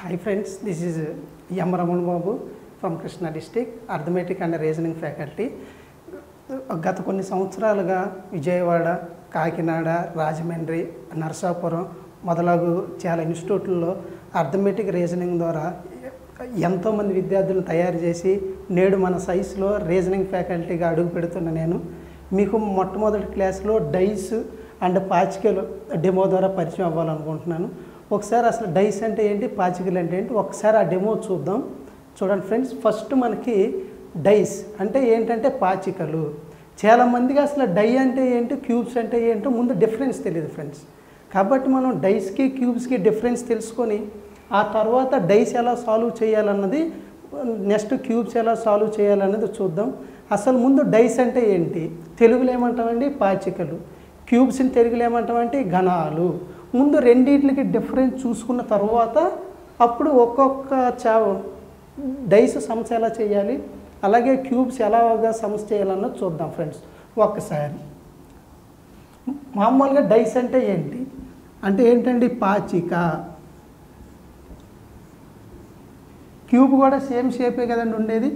hi friends this is M Ramana Babu from Krishna district arithmetic and reasoning faculty గత కొన్ని సంవత్సరాలుగా విజయవాడ కాకినాడ రాజమండ్రి నరసాపురం మొదలగు చాలా ఇన్స్టిట్యూట్లలో అర్థమెటిక్ రీజనింగ్ ద్వారా ఎంతోమంది విద్యార్థులను తయారు చేసి నేడు మన సైన్స్లో రీజనింగ్ ఫ్యాకల్టీగా అడుగు పెడుతున్న నేను మీకు మొట్టమొదటి క్లాస్లో డైస్ అండ్ పాచికలు డెమో ద్వారా పరిచయం అవ్వాలనుకుంటున్నాను ఒకసారి అసలు డైస్ అంటే ఏంటి పాచికలు అంటే ఏంటి ఒకసారి ఆ డెమో చూద్దాం చూడండి ఫ్రెండ్స్ ఫస్ట్ మనకి డైస్ అంటే ఏంటంటే పాచికలు చాలామందికి అసలు డై అంటే ఏంటి క్యూబ్స్ అంటే ఏంటో ముందు డిఫరెన్స్ తెలియదు ఫ్రెండ్స్ కాబట్టి మనం డైస్కి క్యూబ్స్కి డిఫరెన్స్ తెలుసుకొని ఆ తర్వాత డైస్ ఎలా సాల్వ్ చేయాలన్నది నెక్స్ట్ క్యూబ్స్ ఎలా సాల్వ్ చేయాలన్నది చూద్దాం అసలు ముందు డైస్ అంటే ఏంటి తెలుగులో ఏమంటామండి పాచికలు క్యూబ్స్ని తెలుగులో ఏమంటామంటే ఘనాలు ముందు రెండింటికి డిఫరెన్స్ చూసుకున్న తర్వాత అప్పుడు ఒక్కొక్క చా డైస్ సమస్య ఎలా చేయాలి అలాగే క్యూబ్స్ ఎలాగా సమస్య చేయాలన్నది చూద్దాం ఫ్రెండ్స్ ఒక్కసారి మామూలుగా డైస్ అంటే ఏంటి అంటే ఏంటండి పాచిక క్యూబ్ కూడా సేమ్ షేపే కదండి ఉండేది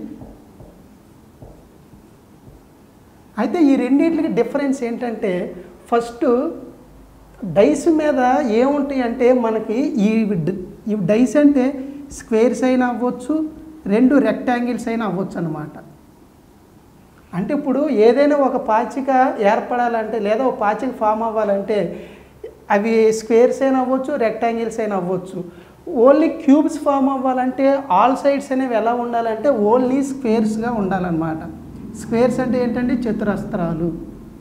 అయితే ఈ రెండింటికి డిఫరెన్స్ ఏంటంటే ఫస్ట్ డైస్ మీద ఏముంటాయి అంటే మనకి ఈ డ్- ఈ డైస్ అంటే స్క్వేర్స్ అయినా అవ్వచ్చు రెండు రెక్టాంగిల్స్ అయినా అవ్వచ్చు అనమాట అంటే ఇప్పుడు ఏదైనా ఒక పాచిక ఏర్పడాలంటే లేదా ఒక పాచిక ఫామ్ అవ్వాలంటే అవి స్క్వేర్స్ అయినా అవ్వచ్చు రెక్టాంగిల్స్ అయినా అవ్వచ్చు ఓన్లీ క్యూబ్స్ ఫామ్ అవ్వాలంటే ఆల్ సైడ్స్ అనేవి ఎలా ఉండాలంటే ఓన్లీ స్క్వేర్స్గా ఉండాలన్నమాట స్క్వేర్స్ అంటే ఏంటంటే చతురస్రాలు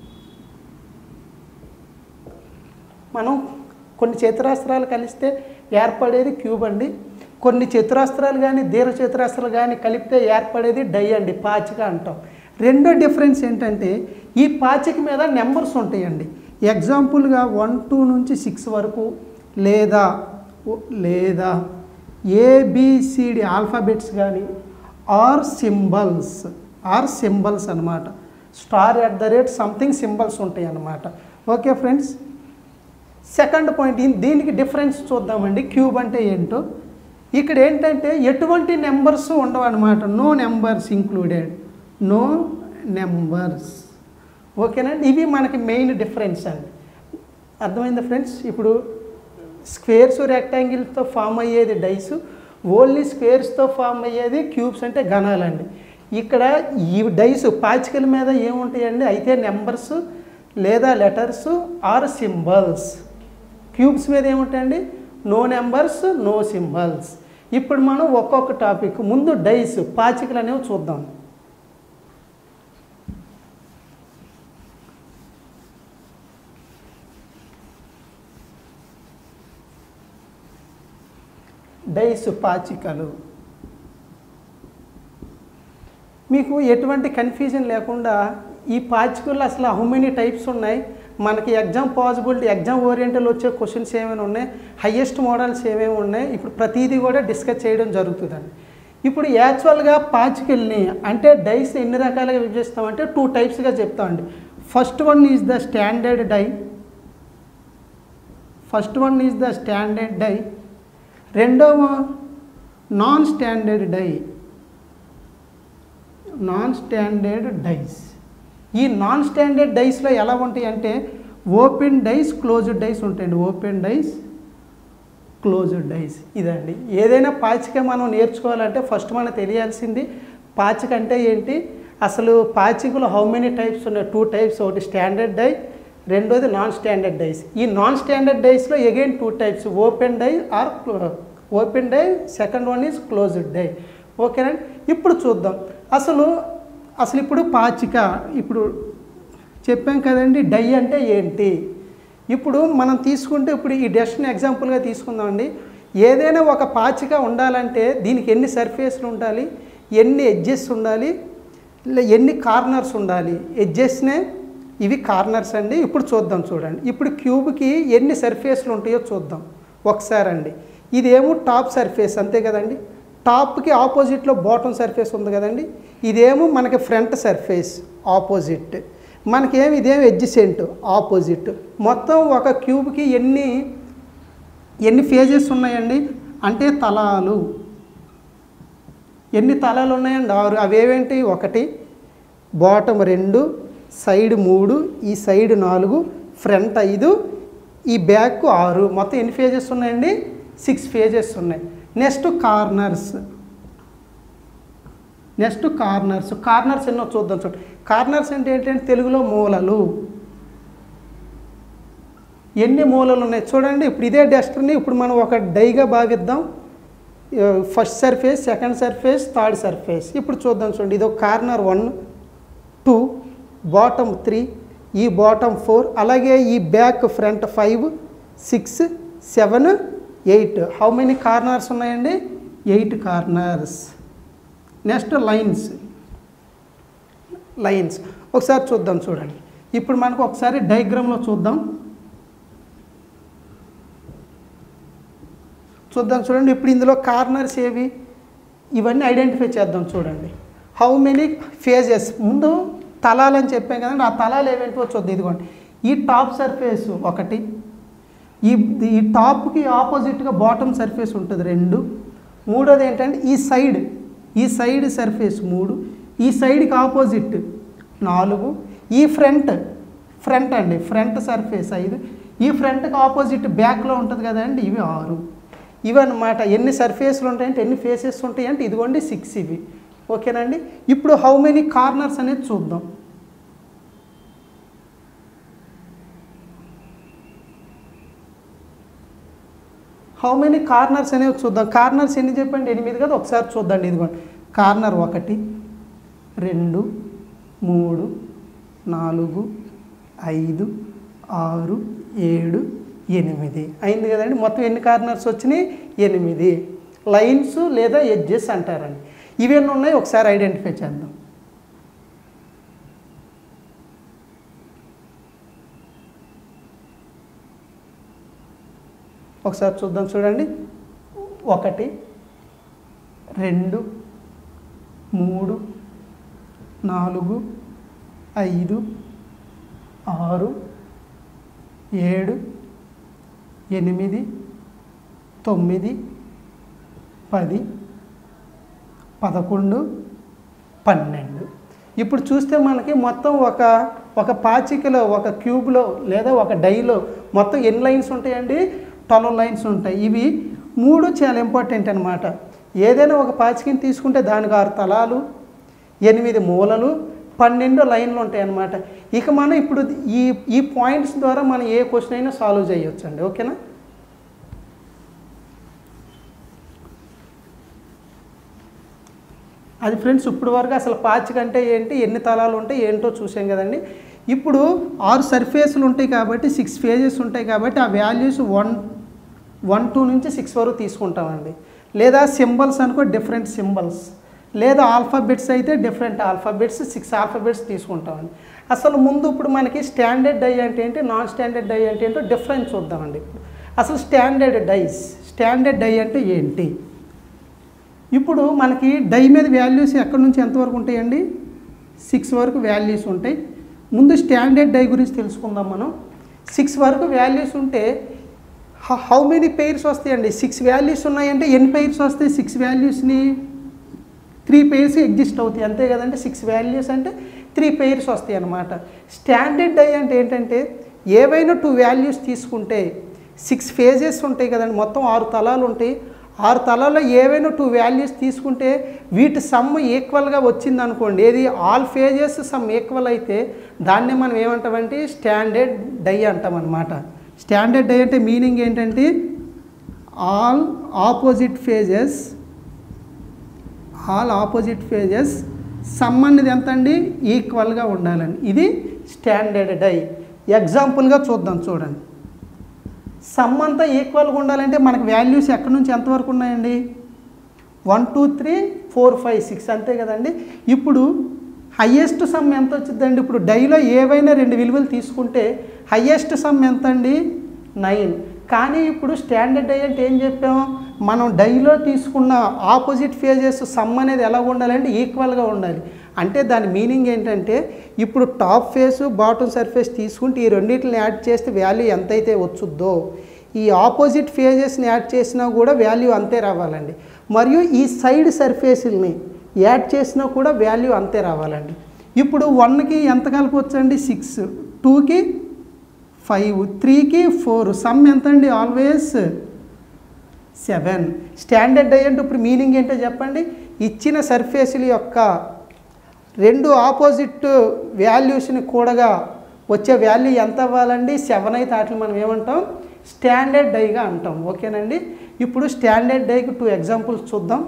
మనం కొన్ని చతురస్రాలు కలిస్తే ఏర్పడేది క్యూబ్ అండి కొన్ని చతురస్రాలు కానీ దీర్ఘ చతురస్రాలు కానీ కలిపితే ఏర్పడేది డై అండి పాచిక అంటాం రెండో డిఫరెన్స్ ఏంటంటే ఈ పాచిక మీద నెంబర్స్ ఉంటాయండి ఎగ్జాంపుల్గా వన్ టూ నుంచి సిక్స్ వరకు లేదా ఓ- లేదా ఏబిసిడి ఆల్ఫాబెట్స్ కానీ ఆర్ సింబల్స్ ఆర్ సింబల్స్ అన్నమాట star at the rate something symbols ఉంటాయి అన్నమాట ఓకే ఫ్రెండ్స్ సెకండ్ పాయింట్ ఇన్- దీనికి డిఫరెన్స్ చూద్దామండి క్యూబ్ అంటే ఏంటో ఇక్కడ ఏంటంటే ఎటువంటి నెంబర్స్ ఉండవు అనమాట no numbers included no numbers ఓకేనండి ఇవి మనకి మెయిన్ డిఫరెన్స్ అండి అర్థమైందా ఫ్రెండ్స్ ఇప్పుడు స్క్వేర్స్ రెక్టాంగిల్తో ఫామ్ అయ్యేది డైస్ ఓన్లీ స్క్వేర్స్తో ఫామ్ అయ్యేది క్యూబ్స్ అంటే ఘనాలండి ఇక్కడ ఈ డైస్ పాచికల మీద ఏముంటాయండి అయితే నెంబర్స్ లేదా లెటర్స్ ఆర్ సింబల్స్ క్యూబ్స్ మీద ఏముంటాయండి నో నెంబర్స్ నో సింబల్స్ ఇప్పుడు మనం ఒక్కొక్క టాపిక్ ముందు డైస్ పాచికలు అనేవి చూద్దాం డైస్ పాచికలు మీకు ఎటువంటి కన్ఫ్యూజన్ లేకుండా ఈ పాచికల్లో అసలు హౌ మెనీ టైప్స్ ఉన్నాయి మనకి ఎగ్జామ్ పాసిబిలిటీ ఎగ్జామ్ ఓరియంటల్ వచ్చే క్వశ్చన్స్ ఏమైనా ఉన్నాయి హయ్యెస్ట్ మోడల్స్ ఏమేమి ఉన్నాయి ఇప్పుడు ప్రతిదీ కూడా డిస్కస్ చేయడం జరుగుతుందండి ఇప్పుడు యాక్చువల్గా పాచికల్ని అంటే డైస్ ఎన్ని రకాలుగా విభజిస్తామంటే టూ టైప్స్గా చెప్తామండి first one is the standard die first one is the standard die రెండవ non standard die non standard dice ఈ నాన్ స్టాండర్డ్ డైస్లో ఎలా ఉంటాయి అంటే ఓపెన్ డైస్ క్లోజ్డ్ డైస్ ఉంటాయండి ఓపెన్ డైస్ క్లోజ్డ్ డైస్ ఇదండి ఏదైనా పాచిక మనం నేర్చుకోవాలంటే ఫస్ట్ మనకు తెలియాల్సింది పాచిక అంటే ఏంటి అసలు పాచికలు హౌ మెనీ టైప్స్ ఉన్నాయి టూ టైప్స్ ఒకటి స్టాండర్డ్ డై రెండోది నాన్ స్టాండర్డ్ డైస్ ఈ నాన్ స్టాండర్డ్ డైస్లో again two types open die or open die second one is closed die ఓకేనండి ఇప్పుడు చూద్దాం అసలు అసలు ఇప్పుడు పాచిక ఇప్పుడు చెప్పాం కదండి డై అంటే ఏంటి ఇప్పుడు మనం తీసుకుంటే ఇప్పుడు ఈ డెస్ట్ని ఎగ్జాంపుల్గా తీసుకుందామండి ఏదైనా ఒక పాచిక ఉండాలంటే దీనికి ఎన్ని సర్ఫేస్లు ఉండాలి ఎన్ని ఎడ్జెస్ ఉండాలి లే- ఎన్ని కార్నర్స్ ఉండాలి ఎడ్జెస్నే ఇవి కార్నర్స్ అండి ఇప్పుడు చూద్దాం చూడండి ఇప్పుడు క్యూబ్కి ఎన్ని సర్ఫేస్లు ఉంటాయో చూద్దాం ఒకసారి అండి ఇదేమో టాప్ సర్ఫేస్ అంతే కదండి టాప్కి ఆపోజిట్లో బాటమ్ సర్ఫేస్ ఉంది కదండి ఇదేమో మనకి ఫ్రంట్ సర్ఫేస్ ఆపోజిట్ మనకేమి ఇదేమి ఎడ్జిసెంట్ ఆపోజిట్ మొత్తం ఒక క్యూబ్కి ఎన్ని ఎన్ని ఫేజెస్ ఉన్నాయండి అంటే తలాలు ఎన్ని తలాలు ఉన్నాయండి ఆరు అవేవేంటి ఒకటి బాటమ్ రెండు సైడ్ మూడు ఈ సైడ్ నాలుగు ఫ్రంట్ ఐదు ఈ బ్యాక్ ఆరు మొత్తం ఎన్ని ఫేజెస్ ఉన్నాయండి సిక్స్ ఫేజెస్ ఉన్నాయి next corners next corners corners ఎన్నో చూద్దాం చూడండి కార్నర్స్ అంటే ఏంటంటే తెలుగులో మూలలు ఎన్ని మూలలు ఉన్నాయి చూడండి ఇప్పుడు ఇదే డస్టర్ని ఇప్పుడు మనం ఒక డైగా భావిద్దాం first surface second surface third surface ఇప్పుడు చూద్దాం చూడండి ఇది ఒక corner one two bottom three ఈ బాటమ్ ఫోర్ అలాగే ఈ back front five six seven eight how many corners ఉన్నాయండి eight corners next lines lines ఒకసారి చూద్దాం చూడండి ఇప్పుడు మనకు ఒకసారి డయాగ్రామ్లో చూద్దాం చూద్దాం చూడండి ఇప్పుడు ఇందులో కార్నర్స్ ఏవి ఇవన్నీ ఐడెంటిఫై చేద్దాం చూడండి హౌ మెనీ ఫేజెస్ ముందు తలాలు అని చెప్పాం కదండి ఆ తలాలు ఏవేంటో చూద్దాం ఇదిగోండి ఈ టాప్ సర్ఫేస్ ఒకటి ఈ ఈ టాప్కి ఆపోజిట్గా బాటమ్ సర్ఫేస్ ఉంటుంది రెండు మూడోది ఏంటంటే ఈ సైడ్ ఈ సైడ్ సర్ఫేస్ మూడు ఈ సైడ్కి ఆపోజిట్ నాలుగు ఈ ఫ్రంట్ ఫ్రంట్ అండి ఫ్రంట్ సర్ఫేస్ ఐదు ఈ ఫ్రంట్కి ఆపోజిట్ బ్యాక్లో ఉంటుంది కదండి ఇవి ఆరు ఇవి అనమాట ఎన్ని సర్ఫేస్లు ఉంటాయంటే ఎన్ని ఫేసెస్ ఉంటాయి అంటే ఇదిగోండి సిక్స్ ఇవి ఓకేనండి ఇప్పుడు హౌ మెనీ కార్నర్స్ అనేది చూద్దాం హౌ మెనీ కార్నర్స్ అనేవి చూద్దాం కార్నర్స్ ఎన్ని చెప్పండి ఎనిమిది కదా ఒకసారి చూద్దండి ఇదిగోండి కార్నర్ ఒకటి రెండు మూడు నాలుగు ఐదు ఆరు ఏడు ఎనిమిది అయింది కదండి మొత్తం ఎన్ని కార్నర్స్ వచ్చినాయి ఎనిమిది లైన్స్ లేదా ఎడ్జెస్ అంటారండి ఇవన్నీ ఉన్నాయి ఒకసారి ఐడెంటిఫై చేద్దాం ఒకసారి చూద్దాం చూడండి ఒకటి రెండు మూడు నాలుగు ఐదు ఆరు ఏడు ఎనిమిది తొమ్మిది పది పదకొండు పన్నెండు ఇప్పుడు చూస్తే మనకి మొత్తం ఒక ఒక పాచికలో ఒక క్యూబ్లో లేదా ఒక డైలో మొత్తం ఎన్ని లైన్స్ ఉంటాయండి ట్వెల్వ్ లైన్స్ ఉంటాయి ఇవి మూడు చాలా ఇంపార్టెంట్ అనమాట ఏదైనా ఒక పాచికని తీసుకుంటే దానికి ఆరు తలాలు ఎనిమిది మూలలు పన్నెండు లైన్లు ఉంటాయి అన్నమాట ఇక మనం ఇప్పుడు ఈ ఈ పాయింట్స్ ద్వారా మనం ఏ క్వశ్చన్ అయినా సాల్వ్ చేయొచ్చండి ఓకేనా అది ఫ్రెండ్స్ ఇప్పుడు వరకు అసలు పాచిక అంటే ఏంటి ఎన్ని తలాలు ఉంటాయి ఏంటో చూసాం కదండి ఇప్పుడు ఆరు సర్ఫేస్లు ఉంటాయి కాబట్టి సిక్స్ ఫేజెస్ ఉంటాయి కాబట్టి ఆ వాల్యూస్ వన్ వన్ టూ నుంచి సిక్స్ వరకు తీసుకుంటామండి లేదా సింబల్స్ అనుకో డిఫరెంట్ సింబల్స్ లేదా ఆల్ఫాబెట్స్ అయితే డిఫరెంట్ ఆల్ఫాబెట్స్ సిక్స్ ఆల్ఫాబెట్స్ తీసుకుంటామండి అసలు ముందు ఇప్పుడు మనకి స్టాండర్డ్ డై అంటే ఏంటి నాన్ స్టాండర్డ్ డై అంటే ఏంటో డిఫరెన్స్ చూద్దామండి ఇప్పుడు అసలు స్టాండర్డ్ డైస్ స్టాండర్డ్ డై అంటే ఏంటి ఇప్పుడు మనకి డై మీద వాల్యూస్ ఎక్కడి నుంచి ఎంతవరకు ఉంటాయండి సిక్స్ వరకు వాల్యూస్ ఉంటాయి ముందు స్టాండర్డ్ డై గురించి తెలుసుకుందాం మనం సిక్స్ వరకు వాల్యూస్ ఉంటే హౌ మెనీ పెయిర్స్ వస్తాయండి సిక్స్ వాల్యూస్ ఉన్నాయంటే ఎన్ని పెయిర్స్ వస్తాయి సిక్స్ వాల్యూస్ని త్రీ పెయిర్స్ ఎగ్జిస్ట్ అవుతాయి అంతే కదండి సిక్స్ వాల్యూస్ అంటే త్రీ పెయిర్స్ వస్తాయి అన్నమాట స్టాండర్డ్ డై అంటే ఏంటంటే ఏవైనా టూ వాల్యూస్ తీసుకుంటే సిక్స్ ఫేజెస్ ఉంటాయి కదండి మొత్తం ఆరు తలాలు ఉంటాయి ఆరు తలాల్లో ఏవైనా టూ వాల్యూస్ తీసుకుంటే వీటి సమ్ ఈక్వల్గా వచ్చింది అనుకోండి ఏది ఆల్ ఫేజెస్ సమ్ ఈక్వల్ అయితే దాన్నే మనం ఏమంటామంటే స్టాండర్డ్ డై అంటాం అనమాట స్టాండర్డ్ డై అంటే మీనింగ్ ఏంటంటే all opposite faces all opposite faces sum అనేది ఎంత అండి ఈక్వల్గా ఉండాలండి ఇది స్టాండర్డ్ డై ఎగ్జాంపుల్గా చూద్దాం చూడండి సమ్ అంతా ఈక్వల్గా ఉండాలంటే మనకు వాల్యూస్ ఎక్కడి నుంచి ఎంతవరకు ఉన్నాయండి one two three four five six అంతే కదండి ఇప్పుడు హయ్యెస్ట్ సమ్ ఎంత వచ్చిందండి ఇప్పుడు డైలో ఏవైనా రెండు విలువలు తీసుకుంటే హయ్యెస్ట్ సమ్ ఎంత అండి నైన్ కానీ ఇప్పుడు స్టాండర్డ్ డై అంటే ఏం చెప్పాము మనం డైలో తీసుకున్న ఆపోజిట్ ఫేజెస్ సమ్ అనేది ఎలా ఉండాలంటే ఈక్వల్గా ఉండాలి అంటే దాని మీనింగ్ ఏంటంటే ఇప్పుడు టాప్ ఫేస్ బాటమ్ సర్ఫేస్ తీసుకుంటే ఈ రెండింటిని యాడ్ చేస్తే వాల్యూ ఎంతైతే వచ్చుద్దో ఈ ఆపోజిట్ ఫేజెస్ని యాడ్ చేసినా కూడా వాల్యూ అంతే రావాలండి మరియు ఈ సైడ్ సర్ఫేసుల్ని యాడ్ చేసినా కూడా వాల్యూ అంతే రావాలండి ఇప్పుడు వన్కి ఎంత కలపవచ్చండి సిక్స్ టూకి ఫైవ్ త్రీకి ఫోర్ సమ్ ఎంత అండి ఆల్వేస్ సెవెన్ స్టాండర్డ్ అంటే ఇప్పుడు మీనింగ్ ఏంటో చెప్పండి ఇచ్చిన సర్ఫేసుల యొక్క రెండు ఆపోజిట్ వాల్యూస్ని కూడగా వచ్చే వాల్యూ ఎంత అవ్వాలండి సెవెన్ అయితే వాటిని మనం ఏమంటాం స్టాండర్డ్ డైగా అంటాం ఓకేనండి ఇప్పుడు స్టాండర్డ్ డైకి టూ ఎగ్జాంపుల్స్ చూద్దాం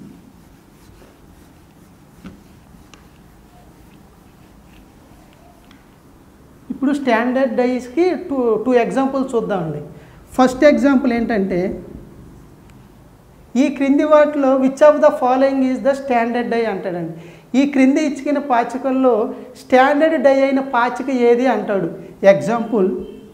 ఇప్పుడు స్టాండర్డ్ డైస్కి టూ టూ ఎగ్జాంపుల్స్ చూద్దామండి ఫస్ట్ ఎగ్జాంపుల్ ఏంటంటే ఈ క్రింది వాటిలో which of the following is the standard die అంటాడండి ఈ క్రింది ఇచ్చిన పాచికల్లో స్టాండర్డ్ డై అయిన పాచిక ఏది అంటాడు ఎగ్జాంపుల్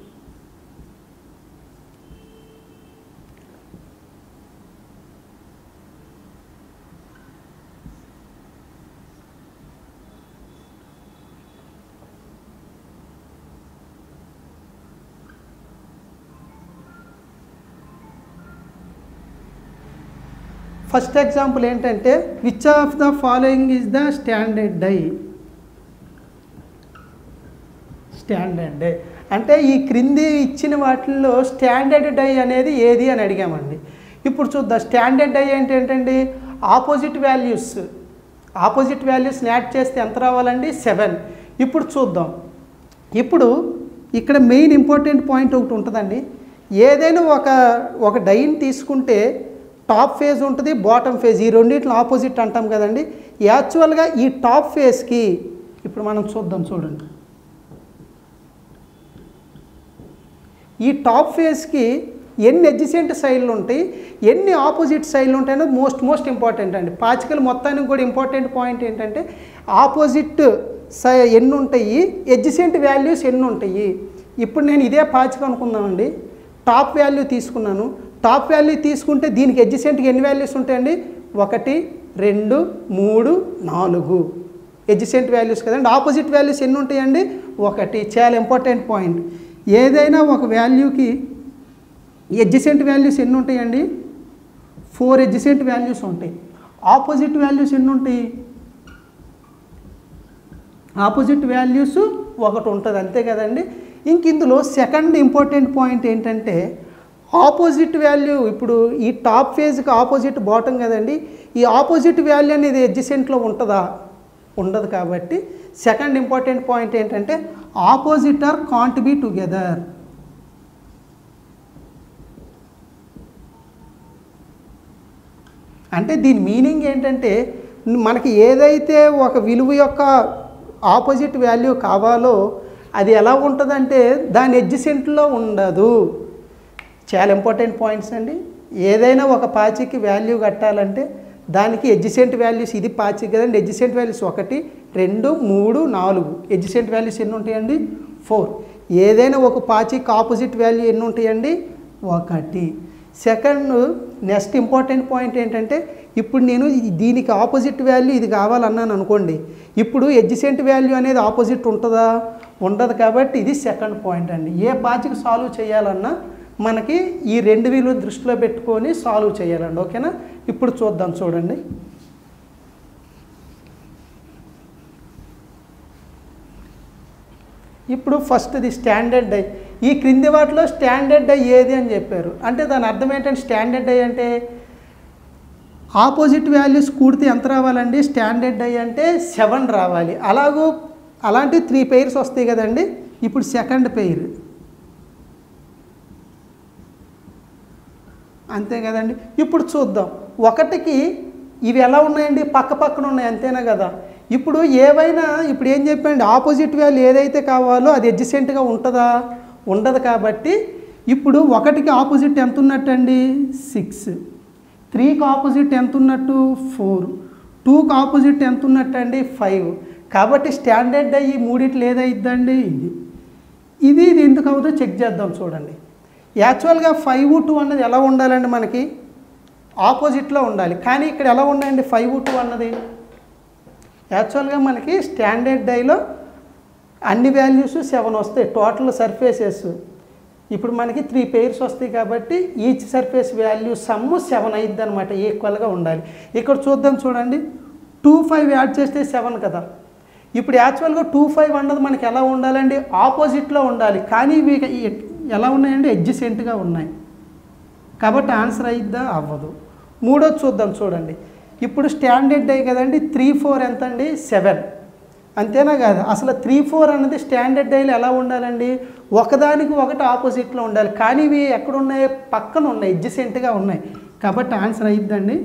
ఫస్ట్ ఎగ్జాంపుల్ ఏంటంటే which of the following is the standard die standard die అంటే ఈ క్రింది ఇచ్చిన వాటిల్లో స్టాండర్డ్ డై అనేది ఏది అని అడిగామండి ఇప్పుడు చూద్దాం స్టాండర్డ్ డై అంటే ఏంటండి ఆపోజిట్ వాల్యూస్ ఆపోజిట్ వాల్యూస్ని యాడ్ చేస్తే ఎంత రావాలండి సెవెన్ ఇప్పుడు చూద్దాం ఇప్పుడు ఇక్కడ మెయిన్ ఇంపార్టెంట్ పాయింట్ ఒకటి ఉంటుందండి ఏదైనా ఒక ఒక డైని తీసుకుంటే టాప్ ఫేజ్ ఉంటుంది బాటమ్ ఫేజ్ ఈ రెండింటిని ఆపోజిట్ అంటాం కదండి యాక్చువల్గా ఈ టాప్ ఫేజ్కి ఇప్పుడు మనం చూద్దాం చూడండి ఈ టాప్ ఫేజ్కి ఎన్ని ఎడ్జిసెంట్ సైడ్లు ఉంటాయి ఎన్ని ఆపోజిట్ సైడ్లు ఉంటాయి అనేది మోస్ట్ మోస్ట్ ఇంపార్టెంట్ అండి పాచికలు మొత్తానికి కూడా ఇంపార్టెంట్ పాయింట్ ఏంటంటే ఆపోజిట్ సై ఎన్ని ఉంటాయి ఎడ్జిసెంట్ వాల్యూస్ ఎన్ని ఉంటాయి ఇప్పుడు నేను ఇదే పాచిక అనుకుందామండి టాప్ వాల్యూ తీసుకున్నాను టాప్ వాల్యూ తీసుకుంటే దీనికి ఎడ్జిసెంట్కి ఎన్ని వాల్యూస్ ఉంటాయండి ఒకటి రెండు మూడు నాలుగు ఎడ్జిసెంట్ వాల్యూస్ కదండి ఆపోజిట్ వాల్యూస్ ఎన్ని ఉంటాయండి ఒకటి చాలా ఇంపార్టెంట్ పాయింట్ ఏదైనా ఒక వాల్యూకి ఎడ్జిసెంట్ వాల్యూస్ ఎన్ని ఉంటాయండి ఫోర్ ఎడ్జిసెంట్ వాల్యూస్ ఉంటాయి ఆపోజిట్ వాల్యూస్ ఎన్ని ఉంటాయి ఆపోజిట్ వాల్యూస్ ఒకటి ఉంటుంది అంతే కదండి ఇంక ఇందులో సెకండ్ ఇంపార్టెంట్ పాయింట్ ఏంటంటే ఆపోజిట్ వాల్యూ ఇప్పుడు ఈ టాప్ ఫేజ్కి ఆపోజిట్ బాటం కదండి ఈ ఆపోజిట్ వాల్యూ అనేది ఎడ్జిసెంట్లో ఉంటుందా ఉండదు కాబట్టి సెకండ్ ఇంపార్టెంట్ పాయింట్ ఏంటంటే opposite are can't be together అంటే దీని మీనింగ్ ఏంటంటే మనకి ఏదైతే ఒక విలువ యొక్క ఆపోజిట్ వాల్యూ కావాలో అది ఎలా ఉంటుందంటే దాని ఎడ్జిసెంట్లో ఉండదు చాలా ఇంపార్టెంట్ పాయింట్స్ అండి ఏదైనా ఒక పాచికి వాల్యూ కట్టాలంటే దానికి ఎడ్జిసెంట్ వాల్యూస్ ఇది పాచి కదండి ఎడ్జిసెంట్ వాల్యూస్ ఒకటి రెండు మూడు నాలుగు ఎడ్జిసెంట్ వాల్యూస్ ఎన్ని ఉంటాయండి ఫోర్ ఏదైనా ఒక పాచికి ఆపోజిట్ వాల్యూ ఎన్ని ఉంటాయండి ఒకటి సెకండ్ నెక్స్ట్ ఇంపార్టెంట్ పాయింట్ ఏంటంటే ఇప్పుడు నేను ఇది- దీనికి ఆపోజిట్ వాల్యూ ఇది కావాలన్నాను అనుకోండి ఇప్పుడు ఎడ్జిసెంట్ వాల్యూ అనేది ఆపోజిట్ ఉంటుందా ఉండదు కాబట్టి ఇది సెకండ్ పాయింట్ అండి ఏ పాచికి సాల్వ్ చేయాలన్నా మనకి ఈ రెండు విలువ దృష్టిలో పెట్టుకొని సాల్వ్ చేయాలండి ఓకేనా ఇప్పుడు చూద్దాం చూడండి ఇప్పుడు ఫస్ట్ది స్టాండర్డ్ డై ఈ క్రింది వాటిలో స్టాండర్డ్ డై ఏది అని చెప్పారు అంటే దాని అర్థం ఏంటంటే స్టాండర్డ్ డై అంటే ఆపోజిట్ వాల్యూస్ కూడితే ఎంత రావాలండి స్టాండర్డ్ డై అంటే సెవెన్ రావాలి అలాగూ అలాంటి త్రీ పెయిర్స్ వస్తాయి కదండి ఇప్పుడు సెకండ్ పెయిర్ అంతే కదండి ఇప్పుడు చూద్దాం ఒకటికి ఇవి ఎలా ఉన్నాయండి పక్క పక్కన ఉన్నాయి అంతేనా కదా ఇప్పుడు ఏవైనా ఇప్పుడు ఏం చెప్పండి ఆపోజిట్ వాల్యూ ఏదైతే కావాలో అది ఎడ్జిసెంట్గా ఉంటుందా ఉండదు కాబట్టి ఇప్పుడు ఒకటికి ఆపోజిట్ ఎంత ఉన్నట్టండి సిక్స్ త్రీకి ఆపోజిట్ ఎంత ఉన్నట్టు ఫోర్ టూకి ఆపోజిట్ ఎంత ఉన్నట్టండి ఫైవ్ కాబట్టి స్టాండర్డ్ అయ్యి మూడిట్లు ఏదైద్దండి ఇది ఇది ఇది ఎందుకు అవుతుందో చెక్ చేద్దాం చూడండి యాక్చువల్గా ఫైవ్ టూ అన్నది ఎలా ఉండాలండి మనకి ఆపోజిట్లో ఉండాలి కానీ ఇక్కడ ఎలా ఉండండి ఫైవ్ టూ అన్నది యాక్చువల్గా మనకి స్టాండర్డ్ డైలో అన్ని వాల్యూస్ సెవెన్ వస్తాయి టోటల్ సర్ఫేసెస్ ఇప్పుడు మనకి త్రీ పెయిర్స్ వస్తాయి కాబట్టి each surface value sum seven అయింది అనమాట ఈక్వల్గా ఉండాలి ఇక్కడ చూద్దాం చూడండి టూ ఫైవ్ యాడ్ చేస్తే సెవెన్ కదా ఇప్పుడు యాక్చువల్గా టూ ఫైవ్ అన్నది మనకి ఎలా ఉండాలండి ఆపోజిట్లో ఉండాలి కానీ ఇవి ఎ- ఎలా ఉన్నాయండి ఎడ్జసెంట్గా ఉన్నాయి కాబట్టి ఆన్సర్ అయిద్దా అవ్వదు మూడోది చూద్దాం చూడండి ఇప్పుడు స్టాండర్డ్ అయ్యి కదండి త్రీ ఫోర్ ఎంత అండి సెవెన్ అంతేనా కాదు అసలు త్రీ ఫోర్ అన్నది స్టాండర్డ్ డైలు ఎలా ఉండాలండి ఒకదానికి ఒకటి ఆపోజిట్లో ఉండాలి కానీ ఇవి ఎక్కడ ఉన్నాయి పక్కన ఉన్నాయి ఎడ్జసెంట్గా ఉన్నాయి కాబట్టి ఆన్సర్ అయిద్దండి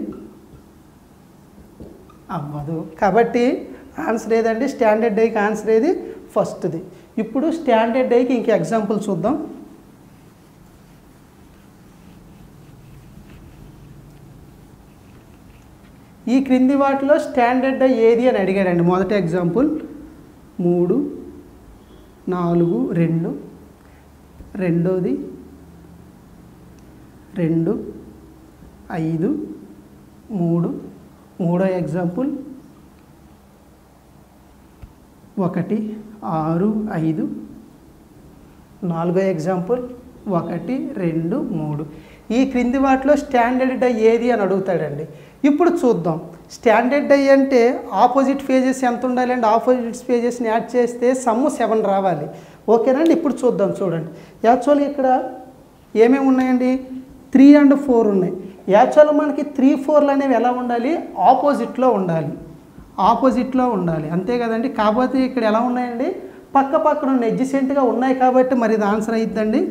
అవ్వదు కాబట్టి ఆన్సర్ ఏదండి స్టాండర్డ్ డైకి ఆన్సర్ ఏది ఫస్ట్ది ఇప్పుడు స్టాండర్డ్ డైకి ఇంక ఎగ్జాంపుల్ చూద్దాం ఈ క్రింది వాటిలో స్టాండర్డ్ ఏది అని అడిగాడండి మొదటి ఎగ్జాంపుల్ మూడు నాలుగు రెండు రెండోది రెండు ఐదు మూడు మూడో ఎగ్జాంపుల్ ఒకటి ఆరు ఐదు నాలుగో ఎగ్జాంపుల్ ఒకటి రెండు మూడు ఈ క్రింది వాటిలో స్టాండర్డ్ డై ఏది అని అడుగుతాడండి ఇప్పుడు చూద్దాం స్టాండర్డ్ డై అంటే ఆపోజిట్ ఫేజెస్ ఎంత ఉండాలండి ఆపోజిట్ ఫేజెస్ని యాడ్ చేస్తే సమ్ము సెవెన్ రావాలి ఓకేనండి ఇప్పుడు చూద్దాం చూడండి యాక్చువల్గా ఇక్కడ ఏమేమి ఉన్నాయండి త్రీ అండ్ ఫోర్ ఉన్నాయి యాక్చువల్గా మనకి త్రీ ఫోర్లు అనేవి ఎలా ఉండాలి ఆపోజిట్లో ఉండాలి ఆపోజిట్లో ఉండాలి అంతే కదండి కాకపోతే ఇక్కడ ఎలా ఉన్నాయండి పక్క పక్కన ఉన్న ఎడ్జసెంట్గా ఉన్నాయి కాబట్టి మరి ఇది ఆన్సర్ అయిద్దండి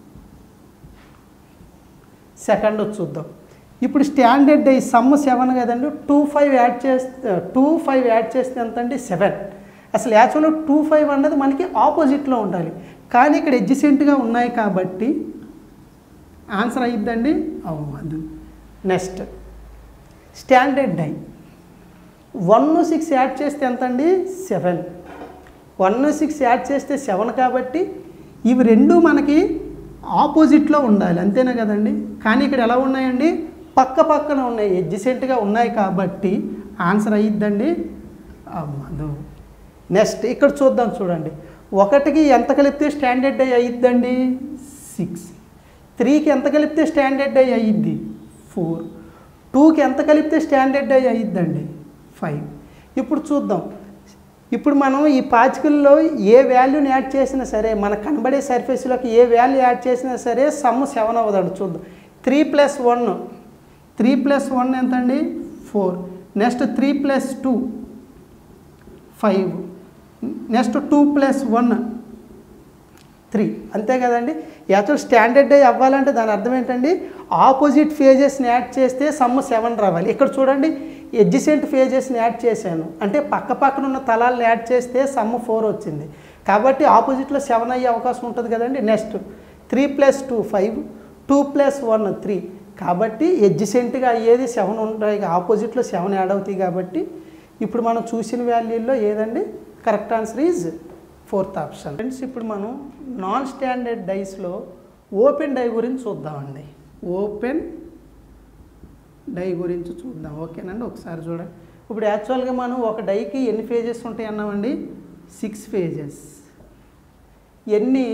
సెకండ్ చూద్దాం ఇప్పుడు స్టాండర్డ్ ఈ సమ్ సెవెన్ కదండి టూ ఫైవ్ యాడ్ చేస్తే టూ ఫైవ్ యాడ్ చేస్తే ఎంత అండి సెవెన్ అసలు యాక్చువల్గా టూ ఫైవ్ అన్నది మనకి ఆపోజిట్లో ఉండాలి కానీ ఇక్కడ ఎడ్జసెంట్గా ఉన్నాయి కాబట్టి ఆన్సర్ అయిద్దండి అవ్వదు next standard die one six add చేస్తే ఎంత అండి సెవెన్ వన్ సిక్స్ యాడ్ చేస్తే సెవెన్ కాబట్టి ఇవి రెండు మనకి ఆపోజిట్లో ఉండాలి అంతేనా కదండి కానీ ఇక్కడ ఎలా ఉన్నాయండి పక్క పక్కన ఉన్నాయి ఎడ్జసెంట్గా ఉన్నాయి కాబట్టి ఆన్సర్ అయ్యిద్దండి అవ్వదు నెక్స్ట్ ఇక్కడ చూద్దాం చూడండి ఒకటికి ఎంత కలిపితే స్టాండర్డ్ అయ్యి అయ్యిద్దండి సిక్స్ త్రీకి ఎంత కలిపితే స్టాండర్డ్ అయ్యి అయ్యిద్ది ఫోర్ టూకి ఎంత కలిపితే స్టాండర్డ్ అయ్యి అయ్యిద్దండి ఫైవ్ ఇప్పుడు చూద్దాం ఇప్పుడు మనం ఈ పాచికల్లో ఏ వాల్యూని యాడ్ చేసినా సరే మనకు కనబడే సర్ఫేస్లోకి ఏ వాల్యూ యాడ్ చేసినా సరే సమ్ సెవెన్ అవ్వదండి చూద్దాం three plus one three plus one ఎంతండి four next three plus two five next two plus one three అంతే కదండి యాక్చువల్ స్టాండర్డ్ డే అవ్వాలంటే దాని అర్థం ఏంటండి ఆపోజిట్ ఫేజెస్ని యాడ్ చేస్తే సమ్ సెవెన్ రావాలి ఇక్కడ చూడండి ఎడ్జిసెంట్ ఫేజెస్ని యాడ్ చేశాను అంటే పక్క పక్కన ఉన్న తలాలను యాడ్ చేస్తే సమ్ ఫోర్ వచ్చింది కాబట్టి ఆపోజిట్లో సెవెన్ అయ్యే అవకాశం ఉంటుంది కదండి next three plus two five two plus one three కాబట్టి ఎడ్జిసెంట్గా అయ్యేది సెవెన్ ఉంటాయి ఆపోజిట్లో సెవెన్ యాడ్ అవుతాయి కాబట్టి ఇప్పుడు మనం చూసిన వాల్యూల్లో ఏదండి correct answer is fourth option friends ఇప్పుడు మనం నాన్ స్టాండర్డ్ డైస్లో ఓపెన్ డై గురించి చూద్దామండి ఓపెన్ డై గురించి చూద్దాం ఓకేనండి ఒకసారి చూడండి ఇప్పుడు యాక్చువల్గా మనం ఒక డైకి ఎన్ని ఫేజెస్ ఉంటాయి అన్నామండి సిక్స్ ఫేజెస్ ఎన్ని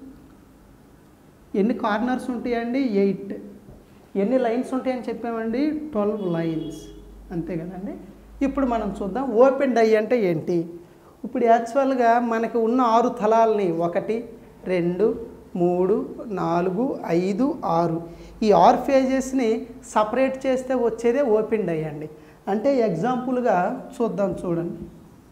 ఎన్ని కార్నర్స్ ఉంటాయండి ఎయిట్ ఎన్ని లైన్స్ ఉంటాయని చెప్పామండి ట్వెల్వ్ లైన్స్ అంతే కదండి ఇప్పుడు మనం చూద్దాం ఓపెన్ డై అంటే ఏంటి ఇప్పుడు యాక్చువల్గా మనకి ఉన్న ఆరు తలాలని ఒకటి రెండు మూడు నాలుగు ఐదు ఆరు ఈ ఆరు ఫేజెస్ని సపరేట్ చేస్తే వచ్చేదే ఓపెన్ డై అండి అంటే ఎగ్జాంపుల్గా చూద్దాం చూడండి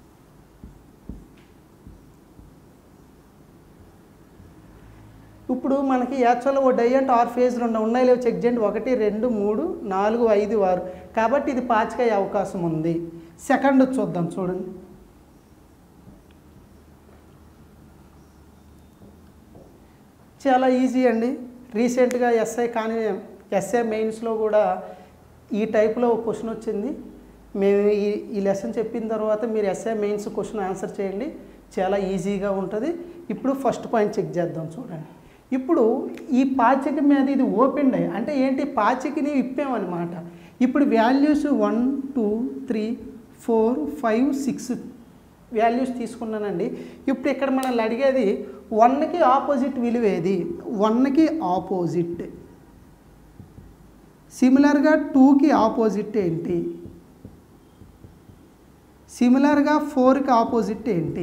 ఇప్పుడు మనకి యాక్చువల్గా ఓ డై అంటే ఆరు ఫేజ్లు ఉన్నాయి ఉన్నాయి లేవు చెక్ చేయండి ఒకటి రెండు మూడు నాలుగు ఐదు ఆరు కాబట్టి ఇది పాచికయ్యే అవకాశం ఉంది సెకండ్ చూద్దాం చూడండి చాలా ఈజీ అండి రీసెంట్గా ఎస్ఐ కానీ ఎస్ఐ మెయిన్స్లో కూడా ఈ టైప్లో క్వశ్చన్ వచ్చింది మేము ఈ ఈ లెసన్ చెప్పిన తర్వాత మీరు ఎస్ఐ మెయిన్స్ క్వశ్చన్ ఆన్సర్ చేయండి చాలా ఈజీగా ఉంటుంది ఇప్పుడు ఫస్ట్ పాయింట్ చెక్ చేద్దాం చూడండి ఇప్పుడు ఈ పాచిక మీద ఇది ఓపెన్ అయ్యి అంటే ఏంటి పాచికని ఇప్పామన్నమాట ఇప్పుడు values one two three four five six values తీసుకున్నానండి ఇప్పుడు ఇక్కడ మనల్ని అడిగేది వన్కి ఆపోజిట్ విలువ ఏది వన్కి ఆపోజిట్ సిమిలర్గా టూకి ఆపోజిట్ ఏంటి సిమిలర్గా ఫోర్కి ఆపోజిట్ ఏంటి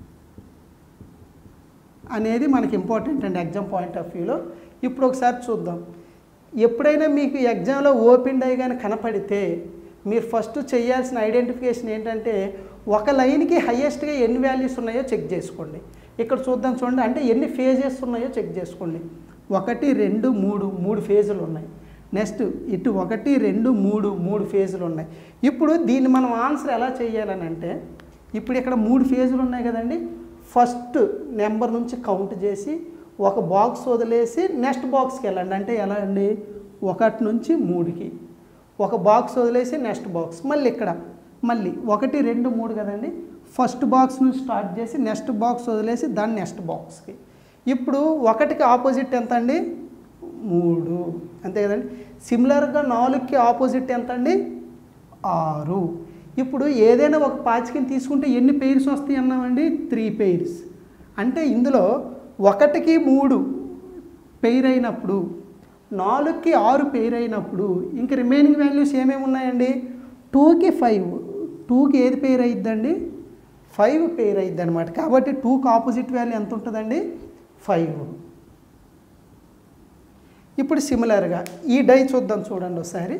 అనేది మనకి ఇంపార్టెంట్ అండి ఎగ్జామ్ పాయింట్ ఆఫ్ వ్యూలో ఇప్పుడు ఒకసారి చూద్దాం ఎప్పుడైనా మీకు ఎగ్జామ్లో ఓపెన్ డై కానీ కనపడితే మీరు ఫస్ట్ చేయాల్సిన ఐడెంటిఫికేషన్ ఏంటంటే ఒక లైన్కి హయ్యెస్ట్గా ఎన్ని వాల్యూస్ ఉన్నాయో చెక్ చేసుకోండి ఇక్కడ చూద్దాం చూడండి అంటే ఎన్ని ఫేజెస్ ఉన్నాయో చెక్ చేసుకోండి ఒకటి రెండు మూడు మూడు ఫేజులు ఉన్నాయి నెక్స్ట్ ఇటు ఒకటి రెండు మూడు మూడు ఫేజులు ఉన్నాయి ఇప్పుడు దీన్ని మనం ఆన్సర్ ఎలా చేయాలని అంటే ఇప్పుడు ఇక్కడ మూడు ఫేజులు ఉన్నాయి కదండి ఫస్ట్ నెంబర్ నుంచి కౌంట్ చేసి ఒక బాక్స్ వదిలేసి నెక్స్ట్ బాక్స్కి వెళ్ళండి అంటే ఎలా అండి ఒకటి నుంచి మూడుకి ఒక బాక్స్ వదిలేసి నెక్స్ట్ బాక్స్ మళ్ళీ ఇక్కడ మళ్ళీ ఒకటి రెండు మూడు కదండి ఫస్ట్ బాక్స్ నుంచి స్టార్ట్ చేసి నెక్స్ట్ బాక్స్ వదిలేసి దాన్ని నెక్స్ట్ బాక్స్కి ఇప్పుడు ఒకటికి ఆపోజిట్ ఎంత అండి మూడు అంతే కదండి సిమిలర్గా నాలుగుకి ఆపోజిట్ ఎంత అండి ఆరు ఇప్పుడు ఏదైనా ఒక పాచికని తీసుకుంటే ఎన్ని పెయిర్స్ వస్తాయి అన్నామండి త్రీ పెయిర్స్ అంటే ఇందులో ఒకటికి మూడు పెయిర్ అయినప్పుడు నాలుగుకి ఆరు పెయిర్ అయినప్పుడు ఇంక రిమైనింగ్ వాల్యూస్ ఏమేమి ఉన్నాయండి టూకి ఫైవ్ టూకి ఏది పెయిర్ అయిద్దండి ఫైవ్ పెయిర్ అయిద్ది అనమాట కాబట్టి టూకి ఆపోజిట్ వాల్యూ ఎంత ఉంటుందండి ఫైవ్ ఇప్పుడు సిమిలర్గా ఈ డై చూద్దాం చూడండి ఒకసారి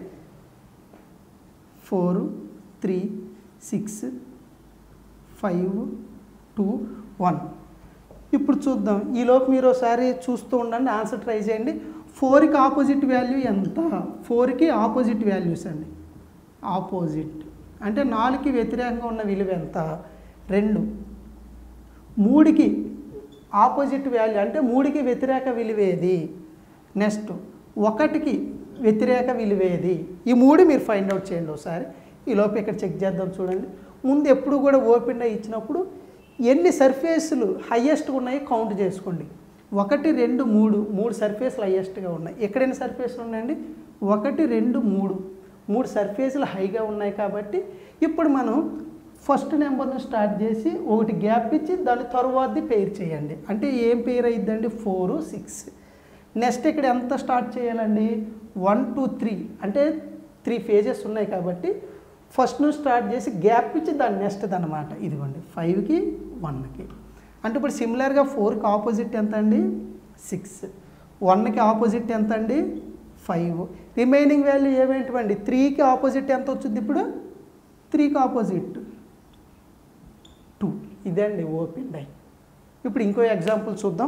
four three six five two one ఇప్పుడు చూద్దాం ఈలోపు మీరు ఒకసారి చూస్తూ ఉండండి ఆన్సర్ ట్రై చేయండి ఫోర్కి ఆపోజిట్ వాల్యూ ఎంత ఫోర్కి ఆపోజిట్ వాల్యూస్ అండి ఆపోజిట్ అంటే నాలుగుకి వ్యతిరేకంగా ఉన్న విలువ ఎంత రెండు మూడుకి ఆపోజిట్ వాల్యూ అంటే మూడుకి వ్యతిరేక విలువేది నెక్స్ట్ ఒకటికి వ్యతిరేక విలువేది ఈ మూడు మీరు ఫైండ్ అవుట్ చేయండి ఒకసారి ఈ లోపు ఇక్కడ చెక్ చేద్దాం చూడండి ముందు ఎప్పుడు కూడా ఓపెన్ అయ్యి ఇచ్చినప్పుడు ఎన్ని సర్ఫేసులు హయ్యెస్ట్గా ఉన్నాయో కౌంట్ చేసుకోండి ఒకటి రెండు మూడు మూడు సర్ఫేసులు హయ్యెస్ట్గా ఉన్నాయి ఎక్కడైనా సర్ఫేసులు ఉన్నాయండి ఒకటి రెండు మూడు మూడు సర్ఫేసులు హైగా ఉన్నాయి కాబట్టి ఇప్పుడు మనం ఫస్ట్ నెంబర్ను స్టార్ట్ చేసి ఒకటి గ్యాప్ ఇచ్చి దాని తర్వాతది పెయిర్ చేయండి అంటే ఏం పెయిర్ అయిద్దండి ఫోరు సిక్స్ నెక్స్ట్ ఇక్కడ ఎంత స్టార్ట్ చేయాలండి వన్ టూ త్రీ అంటే త్రీ ఫేజెస్ ఉన్నాయి కాబట్టి ఫస్ట్ నుంచి స్టార్ట్ చేసి గ్యాప్ ఇచ్చి దాని నెక్స్ట్ అనమాట ఇదిగోండి ఫైవ్కి వన్కి అంటే ఇప్పుడు సిమిలర్గా ఫోర్కి ఆపోజిట్ ఎంత అండి సిక్స్ వన్కి ఆపోజిట్ ఎంత అండి ఫైవ్ రిమైనింగ్ వాల్యూ ఏమేంటివండి త్రీకి ఆపోజిట్ ఎంత వచ్చింది ఇప్పుడు త్రీకి ఆపోజిట్ టూ ఇదే అండి ఓపెన్ డై ఇప్పుడు ఇంకో ఎగ్జాంపుల్ చూద్దాం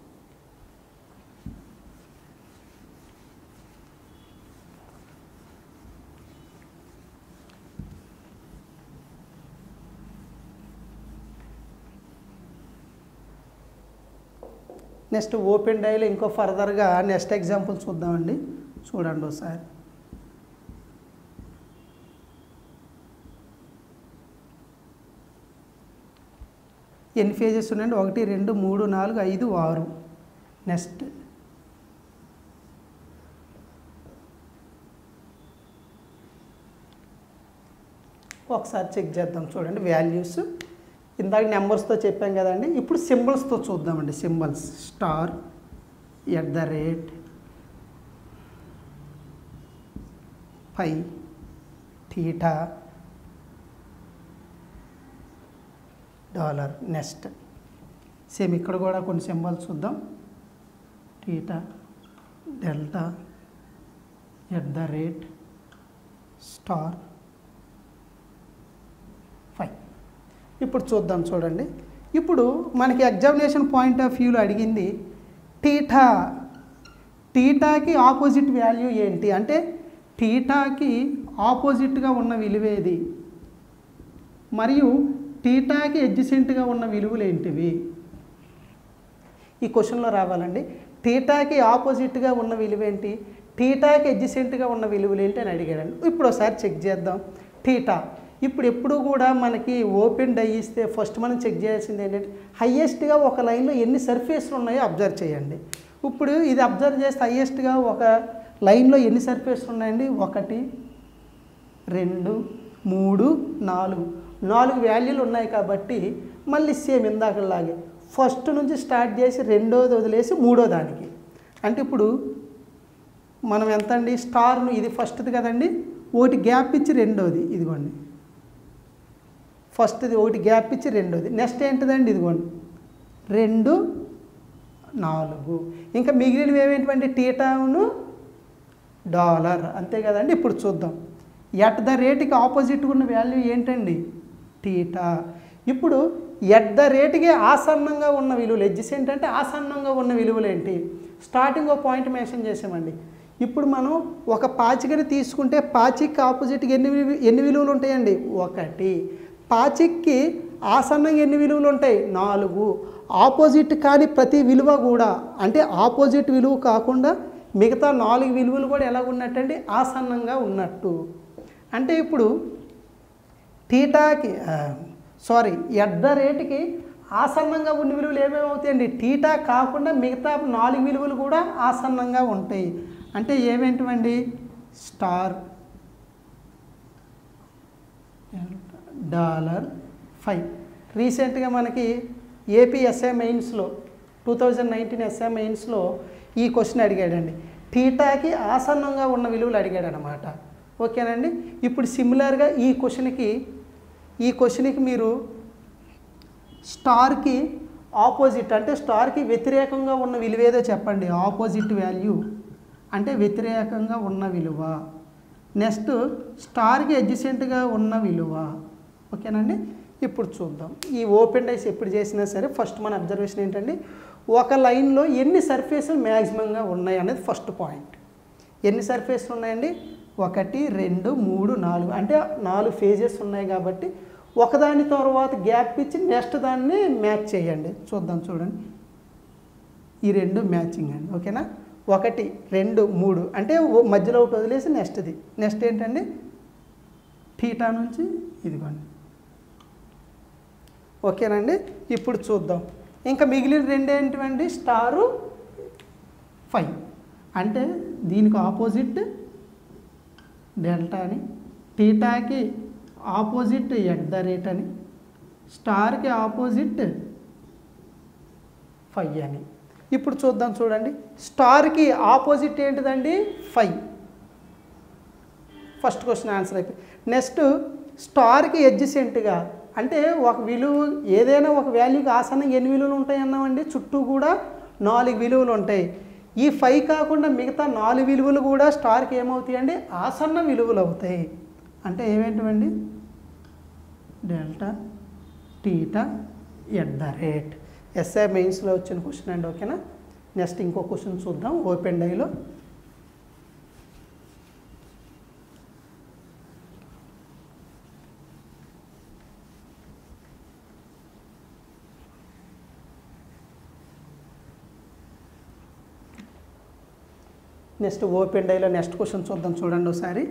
నెక్స్ట్ ఓపెన్ డైలో ఇంకో ఫర్దర్గా నెక్స్ట్ ఎగ్జాంపుల్ చూద్దామండి చూడండి ఒకసారి ఎన్ని ఫేజెస్ ఉన్నాయండి ఒకటి రెండు మూడు నాలుగు ఐదు ఆరు నెక్స్ట్ ఒకసారి చెక్ చేద్దాం చూడండి వాల్యూస్ ఇందాక నెంబర్స్తో చెప్పాం కదండి ఇప్పుడు సింబల్స్తో చూద్దామండి symbols star at the rate pi theta dollar next same ఇక్కడ కూడా కొన్ని సింబల్స్ చూద్దాం theta delta at the rate star five ఇప్పుడు చూద్దాం చూడండి ఇప్పుడు మనకి ఎగ్జామినేషన్ పాయింట్ ఆఫ్ వ్యూలో అడిగింది టీటా టీటాకి ఆపోజిట్ వాల్యూ ఏంటి అంటే టీటాకి ఆపోజిట్గా ఉన్న విలువేది మరియు టీటాకి ఎడ్జసెంట్గా ఉన్న విలువలు ఏంటివి ఈ క్వశ్చన్లో రావాలండి టీటాకి ఆపోజిట్గా ఉన్న విలువ ఏంటి టీటాకి ఎడ్జసెంట్గా ఉన్న విలువలు ఏంటి అని అడిగాడండి ఇప్పుడు ఒకసారి చెక్ చేద్దాం టీటా ఇప్పుడు ఎప్పుడు కూడా మనకి ఓపెన్ డై ఇస్తే ఫస్ట్ మనం చెక్ చేయాల్సింది ఏంటంటే హయ్యెస్ట్గా ఒక లైన్లో ఎన్ని సర్ఫేస్లు ఉన్నాయో అబ్జర్వ్ చేయండి ఇప్పుడు ఇది అబ్జర్వ్ చేస్తే హయ్యెస్ట్గా ఒక లైన్లో ఎన్ని సర్ఫేస్లు ఉన్నాయండి ఒకటి రెండు మూడు నాలుగు నాలుగు వాల్యూలు ఉన్నాయి కాబట్టి మళ్ళీ సేమ్ ఇందాకలాగే ఫస్ట్ నుంచి స్టార్ట్ చేసి రెండోది వదిలేసి మూడో దానికి అంటే ఇప్పుడు మనం ఎంత అండి స్టార్ను ఇది ఫస్ట్ది కదండి ఒకటి గ్యాప్ ఇచ్చి రెండోది ఇదిగోండి ఫస్ట్ది ఒకటి గ్యాప్ ఇచ్చి రెండోది నెక్స్ట్ ఏంటిదండి ఇదిగోండి రెండు నాలుగు ఇంకా మిగిలినవి ఏమేంటంటే టీటాను డాలర్ అంతే కదండి ఇప్పుడు చూద్దాం ఎట్ ద రేట్కి ఆపోజిట్ ఉన్న వాల్యూ ఏంటండి టీటా ఇప్పుడు ఎట్ ద రేట్కి ఆసన్నంగా ఉన్న విలువలు ఎడ్జెస్ ఏంటంటే ఆసన్నంగా ఉన్న విలువలు ఏంటి స్టార్టింగ్ ఒక పాయింట్ మెన్షన్ చేసామండి ఇప్పుడు మనం ఒక పాచికని తీసుకుంటే పాచిక్ ఆపోజిట్కి ఎన్ని విలు- ఎన్ని విలువలు ఉంటాయండి ఒకటి పాచిక్కి ఆసన్నంగా ఎన్ని విలువలు ఉంటాయి నాలుగు ఆపోజిట్ కాని ప్రతి విలువ కూడా అంటే ఆపోజిట్ విలువ కాకుండా మిగతా నాలుగు విలువలు కూడా ఎలా ఉన్నట్టండి ఆసన్నంగా ఉన్నట్టు అంటే ఇప్పుడు టీటాకి సారీ ఎట్ ద రేటుకి ఆసన్నంగా ఉన్న విలువలు ఏమేమి అవుతాయండి టీటా కాకుండా మిగతా నాలుగు విలువలు కూడా ఆసన్నంగా ఉంటాయి అంటే ఏమేంటివండి స్టార్ డాలర్ ఫైవ్ రీసెంట్గా మనకి ఏపీ ఎస్ఏ మెయిన్స్లో టూ థౌజండ్ నైన్టీన్ ఎస్ఏ మెయిన్స్లో ఈ క్వశ్చన్ అడిగాడండి టీటాకి ఆసన్నంగా ఉన్న విలువలు అడిగాడు అనమాట ఓకేనండి ఇప్పుడు సిమిలర్గా ఈ క్వశ్చన్కి ఈ క్వశ్చన్కి మీరు స్టార్కి ఆపోజిట్ అంటే స్టార్కి వ్యతిరేకంగా ఉన్న విలువ ఏదో చెప్పండి ఆపోజిట్ వాల్యూ అంటే వ్యతిరేకంగా ఉన్న విలువ నెక్స్ట్ స్టార్కి అడ్జసెంట్గా ఉన్న విలువ ఓకేనండి ఇప్పుడు చూద్దాం ఈ ఓపెన్ డైస్ ఎప్పుడు చేసినా సరే ఫస్ట్ మన అబ్జర్వేషన్ ఏంటండి ఒక లైన్లో ఎన్ని సర్ఫేసులు మ్యాక్సిమంగా ఉన్నాయి అనేది ఫస్ట్ పాయింట్ ఎన్ని సర్ఫేస్లు ఉన్నాయండి ఒకటి రెండు మూడు నాలుగు అంటే నాలుగు ఫేజెస్ ఉన్నాయి కాబట్టి ఒకదాని తర్వాత గ్యాప్ ఇచ్చి నెక్స్ట్ దాన్ని మ్యాచ్ చేయండి చూద్దాం చూడండి ఈ రెండు మ్యాచింగ్ అండి ఓకేనా ఒకటి రెండు మూడు అంటే ఓ- మధ్యలో ఒకటి వదిలేసి నెక్స్ట్ది నెక్స్ట్ ఏంటండి థీటా నుంచి ఇదిగోండి ఓకేనండి ఇప్పుడు చూద్దాం ఇంకా మిగిలిన రెండు ఏంటివండి స్టారు ఫైవ్ అంటే దీనికి ఆపోజిట్ డెల్టా అని టీటాకి ఆపోజిట్ ఎట్ ద రేట్ అని స్టార్కి ఆపోజిట్ ఫైవ్ అని ఇప్పుడు చూద్దాం చూడండి స్టార్కి ఆపోజిట్ ఏంటిదండి ఫైవ్ ఫస్ట్ క్వశ్చన్ ఆన్సర్ అయిపోయి నెక్స్ట్ స్టార్కి ఎడ్జసెంట్గా అంటే ఒక విలువ ఏదైనా ఒక వాల్యూకి ఆసనం ఎన్ని విలువలు ఉంటాయి అన్నామండి చుట్టూ కూడా నాలుగు విలువలు ఉంటాయి ఈ ఫైవ్ కాకుండా మిగతా నాలుగు విలువలు కూడా స్టార్కి ఏమవుతాయండి ఆసన్న విలువలు అవుతాయి అంటే ఏమేంటివండి delta theta at the rate SI మెయిన్స్లో వచ్చిన క్వశ్చన్ అండి ఓకేనా నెక్స్ట్ ఇంకో క్వశ్చన్ చూద్దాం ఓపెన్ డైలో నెక్స్ట్ ఓపెన్ డైలో నెక్స్ట్ క్వశ్చన్ చూద్దాం చూడండి ఒకసారి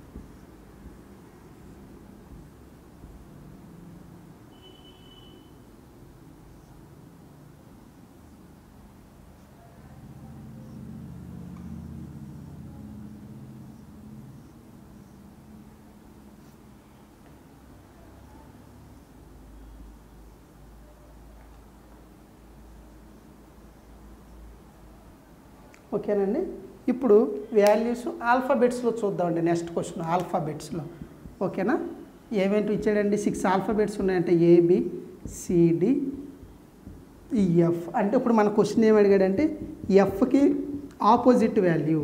ఓకేనండి ఇప్పుడు వాల్యూస్ ఆల్ఫాబెట్స్లో చూద్దామండి నెక్స్ట్ క్వశ్చన్ ఆల్ఫాబెట్స్లో ఓకేనా ఏమేంటి ఇచ్చాడండి సిక్స్ ఆల్ఫాబెట్స్ ఉన్నాయంటే ఏబి సిడి ఎఫ్ అంటే ఇప్పుడు మన క్వశ్చన్ ఏమి అడిగాడంటే ఎఫ్కి ఆపోజిట్ వాల్యూ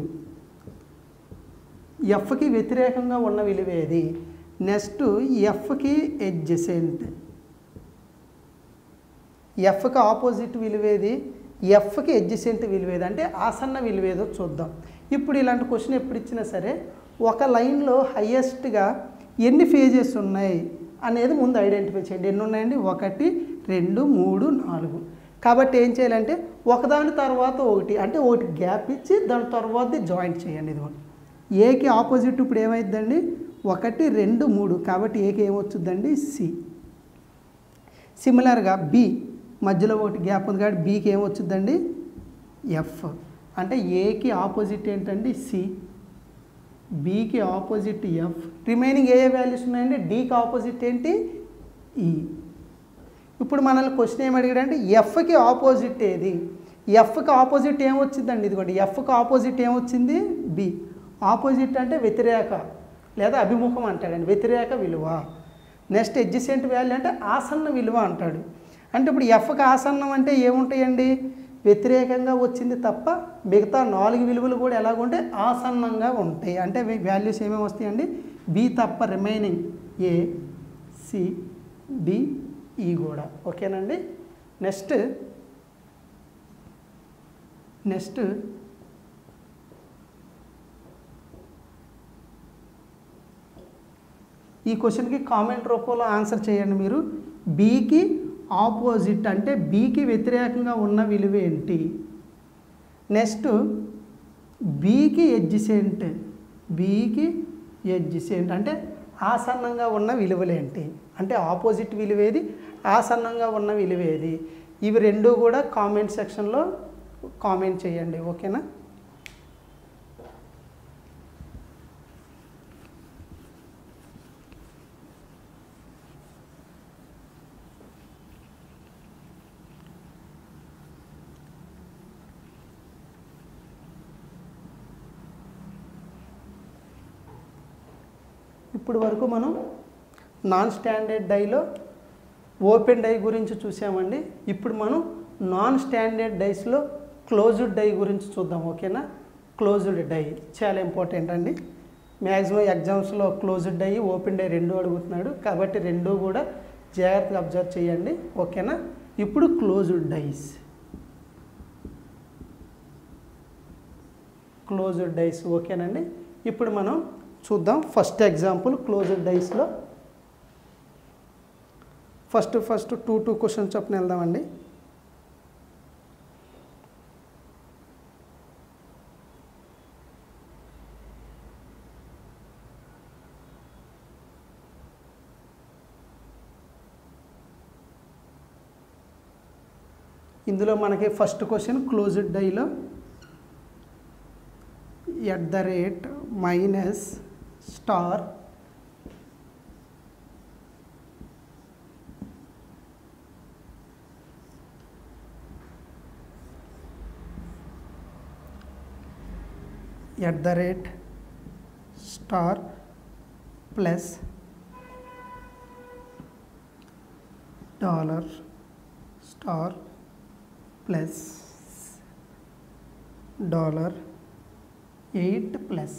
ఎఫ్కి వ్యతిరేకంగా ఉన్న విలువ ఏది నెక్స్ట్ ఎఫ్కి ఎడ్జసెంట్ ఎఫ్కి ఆపోజిట్ విలువేది ఎఫ్కి ఎడ్జసెంట్ విలువేది అంటే ఆసన్న విలువేదో చూద్దాం ఇప్పుడు ఇలాంటి క్వశ్చన్ ఎప్పుడు ఇచ్చినా సరే ఒక లైన్లో హయ్యెస్ట్గా ఎన్ని ఫేజెస్ ఉన్నాయి అనేది ముందు ఐడెంటిఫై చేయండి ఎన్ని ఉన్నాయండి ఒకటి రెండు మూడు నాలుగు కాబట్టి ఏం చేయాలంటే ఒకదాని తర్వాత ఒకటి అంటే ఒకటి గ్యాప్ ఇచ్చి దాని తర్వాత జాయింట్ చేయండి ఇది ఏకి ఆపోజిట్ ఇప్పుడు ఏమైందండి ఒకటి రెండు మూడు కాబట్టి ఏకి ఏమొచ్చుద్దండి సి సిమిలర్గా బి మధ్యలో ఒకటి గ్యాప్ ఉంది కాబట్టి బీకి ఏమొచ్చుద్దండి ఎఫ్ అంటే ఏకి ఆపోజిట్ ఏంటండి సి బీకి opposite F remaining A values ఉన్నాయండి డీకి ఆపోజిట్ ఏంటి ఈ ఇప్పుడు మనల్ని క్వశ్చన్ ఏమి అడిగాడంటే ఎఫ్కి ఆపోజిట్ ఏది ఎఫ్కి ఆపోజిట్ ఏమొచ్చిందండి ఇదిగోండి ఎఫ్కి ఆపోజిట్ ఏమొచ్చింది బి ఆపోజిట్ అంటే వ్యతిరేక లేదా అభిముఖం అంటాడండి వ్యతిరేక విలువ నెక్స్ట్ ఎడ్జిసెంట్ వాల్యూ అంటే ఆసన్న విలువ అంటాడు అంటే ఇప్పుడు ఎఫ్కి ఆసన్నం అంటే ఏముంటాయండి వ్యతిరేకంగా వచ్చింది తప్ప మిగతా నాలుగు విలువలు కూడా ఎలాగుంటే ఆసన్నంగా ఉంటాయి అంటే వాల్యూస్ ఏమేమి వస్తాయండి బి తప్ప రిమైనింగ్ ఏ సి డి ఈ కూడా ఓకేనండి నెక్స్ట్ నెక్స్ట్ ఈ క్వశ్చన్కి కామెంట్ రూపంలో ఆన్సర్ చేయండి మీరు బీకి ఆపోజిట్ అంటే బీకి వ్యతిరేకంగా ఉన్న విలువ ఏంటి నెక్స్ట్ బీకి ఎడ్జిసెంట్ బీకి ఎడ్జిసెంట్ అంటే ఆసన్నంగా ఉన్న విలువలేంటి అంటే ఆపోజిట్ విలువ ఏది ఆసన్నంగా ఉన్న విలువ ఏది ఇవి రెండు కూడా కామెంట్ సెక్షన్లో కామెంట్ చేయండి ఓకేనా ఇప్పుడు వరకు మనం నాన్ స్టాండర్డ్ డైలో ఓపెన్ డై గురించి చూసామండి ఇప్పుడు మనం నాన్ స్టాండర్డ్ డైస్లో క్లోజ్డ్ డై గురించి చూద్దాం ఓకేనా క్లోజ్డ్ డై చాలా ఇంపార్టెంట్ అండి మ్యాక్సిమం ఎగ్జామ్స్లో క్లోజ్డ్ డై ఓపెన్ డై రెండు అడుగుతున్నాడు కాబట్టి రెండు కూడా జాగ్రత్తగా అబ్జర్వ్ చేయండి ఓకేనా ఇప్పుడు క్లోజ్డ్ డైస్ క్లోజ్డ్ డైస్ ఓకేనండి ఇప్పుడు మనం చూద్దాం ఫస్ట్ ఎగ్జాంపుల్ క్లోజ్డ్ డైస్లో first first two two question చొప్పున వెళ్దామండి ఇందులో మనకి ఫస్ట్ క్వశ్చన్ క్లోజ్డ్ డైలో at the rate minus star at the rate star plus dollar star plus dollar eight plus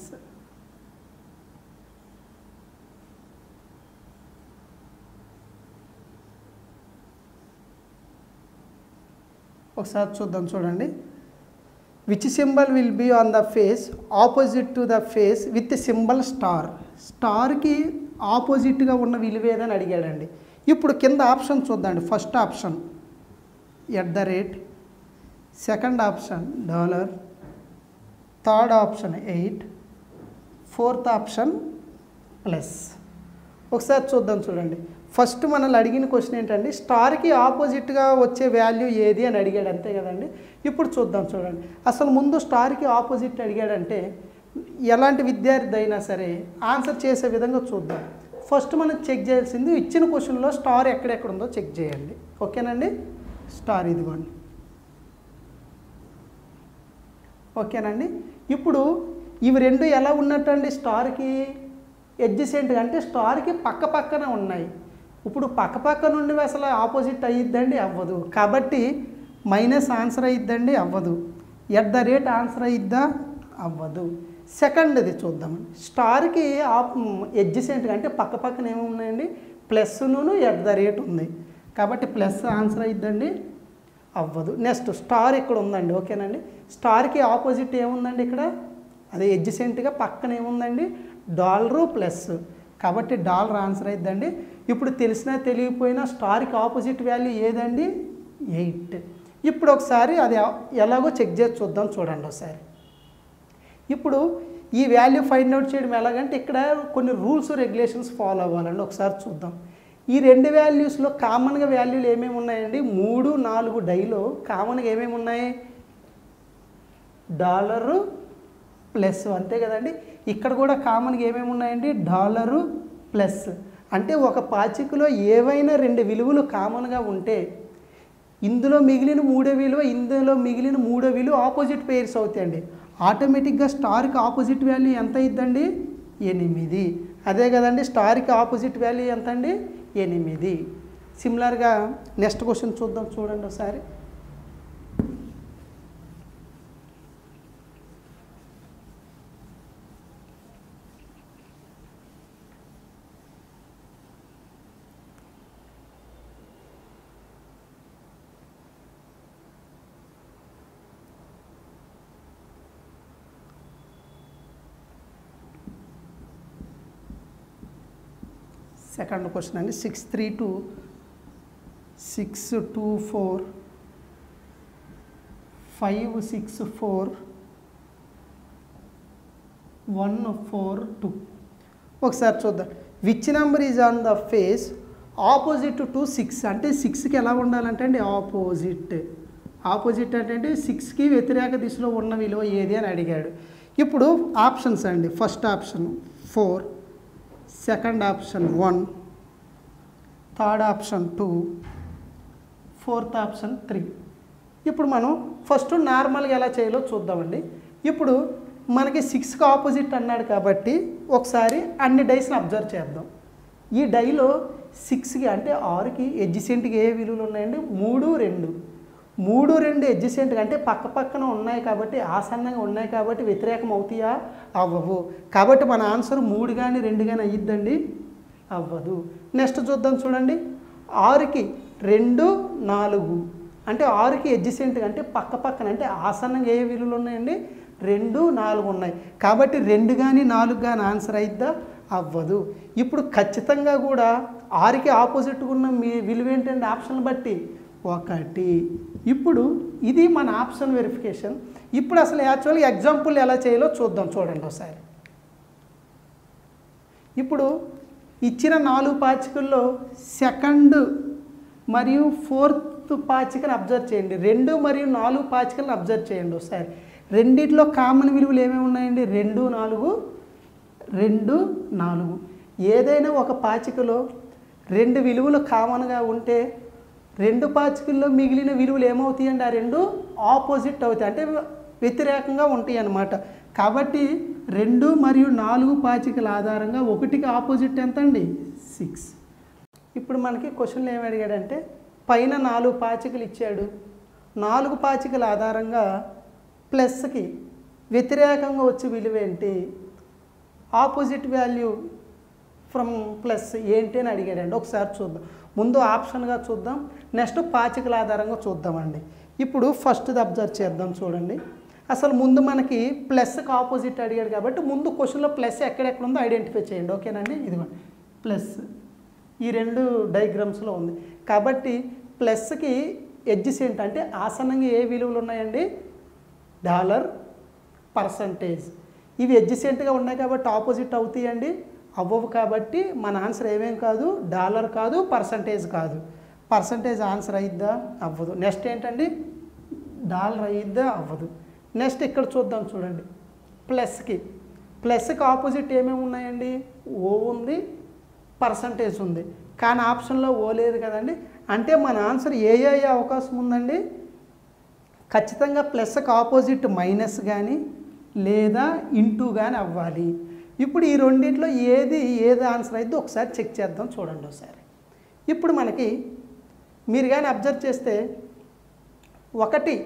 ఒకసారి చూద్దాం చూడండి which symbol will be on the face opposite to the face with symbol star స్టార్కి ఆపోజిట్గా ఉన్న విలువ ఏదని అడిగాడండి ఇప్పుడు కింద ఆప్షన్ చూద్దండి first option at the rate second option dollar third option eight fourth option plus ఒకసారి చూద్దాం చూడండి ఫస్ట్ మనల్ని అడిగిన క్వశ్చన్ ఏంటండి స్టార్కి ఆపోజిట్గా వచ్చే వాల్యూ ఏది అని అడిగాడు అంతే కదండి ఇప్పుడు చూద్దాం చూడండి అసలు ముందు స్టార్కి ఆపోజిట్ అడిగాడంటే ఎలాంటి విద్యార్థి అయినా సరే ఆన్సర్ చేసే విధంగా చూద్దాం ఫస్ట్ మనం చెక్ చేయాల్సింది ఇచ్చిన క్వశ్చన్లో స్టార్ ఎక్కడెక్కడ ఉందో చెక్ చేయండి ఓకేనండి స్టార్ ఇదిగోండి ఓకేనండి ఇప్పుడు ఇవి రెండు ఎలా ఉన్నట్టండి స్టార్కి ఎడ్జసెంట్గా అంటే స్టార్కి పక్క పక్కన ఉన్నాయి ఇప్పుడు పక్క పక్క నుండి అసలు ఆపోజిట్ అయ్యిద్దండి అవ్వదు కాబట్టి మైనస్ ఆన్సర్ అయ్యిద్దండి అవ్వదు ఎట్ ద రేట్ ఆన్సర్ అయ్యిద్దా అవ్వదు సెకండ్ది చూద్దామండి స్టార్కి ఆప్ ఎడ్జసెంట్గా అంటే పక్క పక్కన ఏమి ఉన్నాయండి ప్లస్ను ఎట్ ద రేట్ ఉంది కాబట్టి ప్లస్ ఆన్సర్ అయ్యిద్దండి అవ్వదు నెక్స్ట్ స్టార్ ఇక్కడ ఉందండి ఓకేనండి స్టార్కి ఆపోజిట్ ఏముందండి ఇక్కడ అదే ఎడ్జసెంట్గా పక్కన ఏముందండి డాలరు ప్లస్ కాబట్టి డాలర్ ఆన్సర్ అయిద్దండి ఇప్పుడు తెలిసినా తెలియకపోయినా స్టార్కి ఆపోజిట్ వాల్యూ ఏదండి ఎయిట్ ఇప్పుడు ఒకసారి అది ఎలాగో చెక్ చేసి చూద్దాం చూడండి ఒకసారి ఇప్పుడు ఈ వాల్యూ ఫైండ్ అవుట్ చేయడం ఎలాగంటే ఇక్కడ కొన్ని రూల్స్ రెగ్యులేషన్స్ ఫాలో అవ్వాలండి ఒకసారి చూద్దాం ఈ రెండు వాల్యూస్లో కామన్గా వాల్యూలు ఏమేమి ఉన్నాయండి మూడు నాలుగు డైలో కామన్గా ఏమేమి ఉన్నాయి డాలరు ప్లస్ అంతే కదండి ఇక్కడ కూడా కామన్గా ఏమేమి ఉన్నాయండి డాలరు ప్లస్ అంటే ఒక పాచికలో ఏవైనా రెండు విలువలు కామన్గా ఉంటే ఇందులో మిగిలిన మూడో విలువ ఇందులో మిగిలిన మూడో విలువ ఆపోజిట్ పేర్స్ అవుతాయండి ఆటోమేటిక్గా స్టార్కి ఆపోజిట్ వాల్యూ ఎంత అయిద్దండి ఎనిమిది అదే కదండి స్టార్కి ఆపోజిట్ వాల్యూ ఎంత అండి ఎనిమిది సిమిలర్గా నెక్స్ట్ క్వశ్చన్ చూద్దాం చూడండి ఒకసారి సెకండ్ క్వశ్చన్ అండి six three two six two four five six four one four two ఒకసారి చూద్దాం which number is on the face opposite to six అంటే సిక్స్కి ఎలా ఉండాలంటే అండి ఆపోజిట్ ఆపోజిట్ అంటే సిక్స్కి వ్యతిరేక దిశలో ఉన్న విలువ ఏది అని అడిగాడు ఇప్పుడు ఆప్షన్స్ అండి first option four second option one third option two fourth option three ఇప్పుడు మనం ఫస్ట్ నార్మల్గా ఎలా చేయాలో చూద్దామండి ఇప్పుడు మనకి సిక్స్కి ఆపోజిట్ అన్నాడు కాబట్టి ఒకసారి అన్ని డైస్ని అబ్జర్వ్ చేద్దాం ఈ డైలో సిక్స్కి అంటే ఆరుకి ఎడ్జిసెంట్కి ఏ విలువలు ఉన్నాయండి మూడు రెండు మూడు రెండు ఎడ్జిసెంట్గా అంటే పక్క పక్కన ఉన్నాయి కాబట్టి ఆసన్నంగా ఉన్నాయి కాబట్టి వ్యతిరేకం అవుతాయా అవ్వవు కాబట్టి మన ఆన్సర్ మూడు కానీ రెండు కానీ అయ్యిద్దండి అవ్వదు నెక్స్ట్ చూద్దాం చూడండి ఆరుకి రెండు నాలుగు అంటే ఆరుకి ఎడ్జిసెంట్గా అంటే పక్క పక్కన అంటే ఆసన్నంగా ఏ విలువలు ఉన్నాయండి రెండు నాలుగు ఉన్నాయి కాబట్టి రెండు కానీ నాలుగు కానీ ఆన్సర్ అయిద్దా అవ్వదు ఇప్పుడు ఖచ్చితంగా కూడా ఆరుకి ఆపోజిట్గా ఉన్న మీ విలువ ఏంటంటే ఆప్షన్ బట్టి ఒకటి ఇప్పుడు ఇది మన ఆప్షన్ వెరిఫికేషన్ ఇప్పుడు అసలు యాక్చువల్గా ఎగ్జాంపుల్ ఎలా చేయాలో చూద్దాం చూడండి ఒకసారి ఇప్పుడు ఇచ్చిన నాలుగు పాచికల్లో సెకండ్ మరియు ఫోర్త్ పాచికను అబ్జర్వ్ చేయండి రెండు మరియు నాలుగు పాచికలను అబ్జర్వ్ చేయండి ఒకసారి రెండిట్లో కామన్ విలువలు ఏమేమి ఉన్నాయండి రెండు నాలుగు రెండు నాలుగు ఏదైనా ఒక పాచికలో రెండు విలువలు కామన్గా ఉంటే రెండు పాచికల్లో మిగిలిన విలువలు ఏమవుతాయండి ఆ రెండు ఆపోజిట్ అవుతాయి అంటే వ్యతిరేకంగా ఉంటాయి అన్నమాట కాబట్టి రెండు మరియు నాలుగు పాచికల ఆధారంగా ఒకటికి ఆపోజిట్ ఎంత అండి సిక్స్ ఇప్పుడు మనకి క్వశ్చన్లు ఏమి అడిగాడంటే పైన నాలుగు పాచికలు ఇచ్చాడు నాలుగు పాచికల ఆధారంగా ప్లస్కి వ్యతిరేకంగా వచ్చే విలువ ఏంటి ఆపోజిట్ వాల్యూ ఫ్రమ్ ప్లస్ ఏంటి అని అడిగాడండి ఒకసారి చూద్దాం ముందు ఆప్షన్గా చూద్దాం నెక్స్ట్ పాచికల ఆధారంగా చూద్దామండి ఇప్పుడు ఫస్ట్ది అబ్జర్వ్ చేద్దాం చూడండి అసలు ముందు మనకి ప్లస్కి ఆపోజిట్ అడిగాడు కాబట్టి ముందు క్వశ్చన్లో ప్లస్ ఎక్కడెక్కడ ఉందో ఐడెంటిఫై చేయండి ఓకేనండి ఇదిగోండి ప్లస్ ఈ రెండు డయాగ్రామ్స్లో ఉంది కాబట్టి ప్లస్కి ఎడ్జిసెంట్ అంటే ఆసనంగా ఏ విలువలు ఉన్నాయండి డాలర్ పర్సంటేజ్ ఇవి ఎడ్జిసెంట్గా ఉన్నాయి కాబట్టి ఆపోజిట్ అవుతాయండి అవ్వవు కాబట్టి మన ఆన్సర్ ఏమేం కాదు డాలర్ కాదు పర్సంటేజ్ కాదు పర్సంటేజ్ ఆన్సర్ అయిద్దా అవ్వదు నెక్స్ట్ ఏంటండి డాలర్ అయ్యిద్దా అవ్వదు నెక్స్ట్ ఇక్కడ చూద్దాం చూడండి ప్లస్కి ప్లస్కి ఆపోజిట్ ఏమేమి ఉన్నాయండి ఓ ఉంది పర్సంటేజ్ ఉంది కానీ ఆప్షన్లో ఓ లేదు కదండి అంటే మన ఆన్సర్ ఏ ఏ అయ్యే అవకాశం ఉందండి ఖచ్చితంగా ప్లస్కి ఆపోజిట్ మైనస్ కానీ లేదా ఇంటూ కానీ అవ్వాలి ఇప్పుడు ఈ రెండింటిలో ఏది ఏది ఆన్సర్ అయితే ఒకసారి చెక్ చేద్దాం చూడండి ఒకసారి ఇప్పుడు మనకి మీరు కానీ అబ్జర్వ్ చేస్తే ఒకటి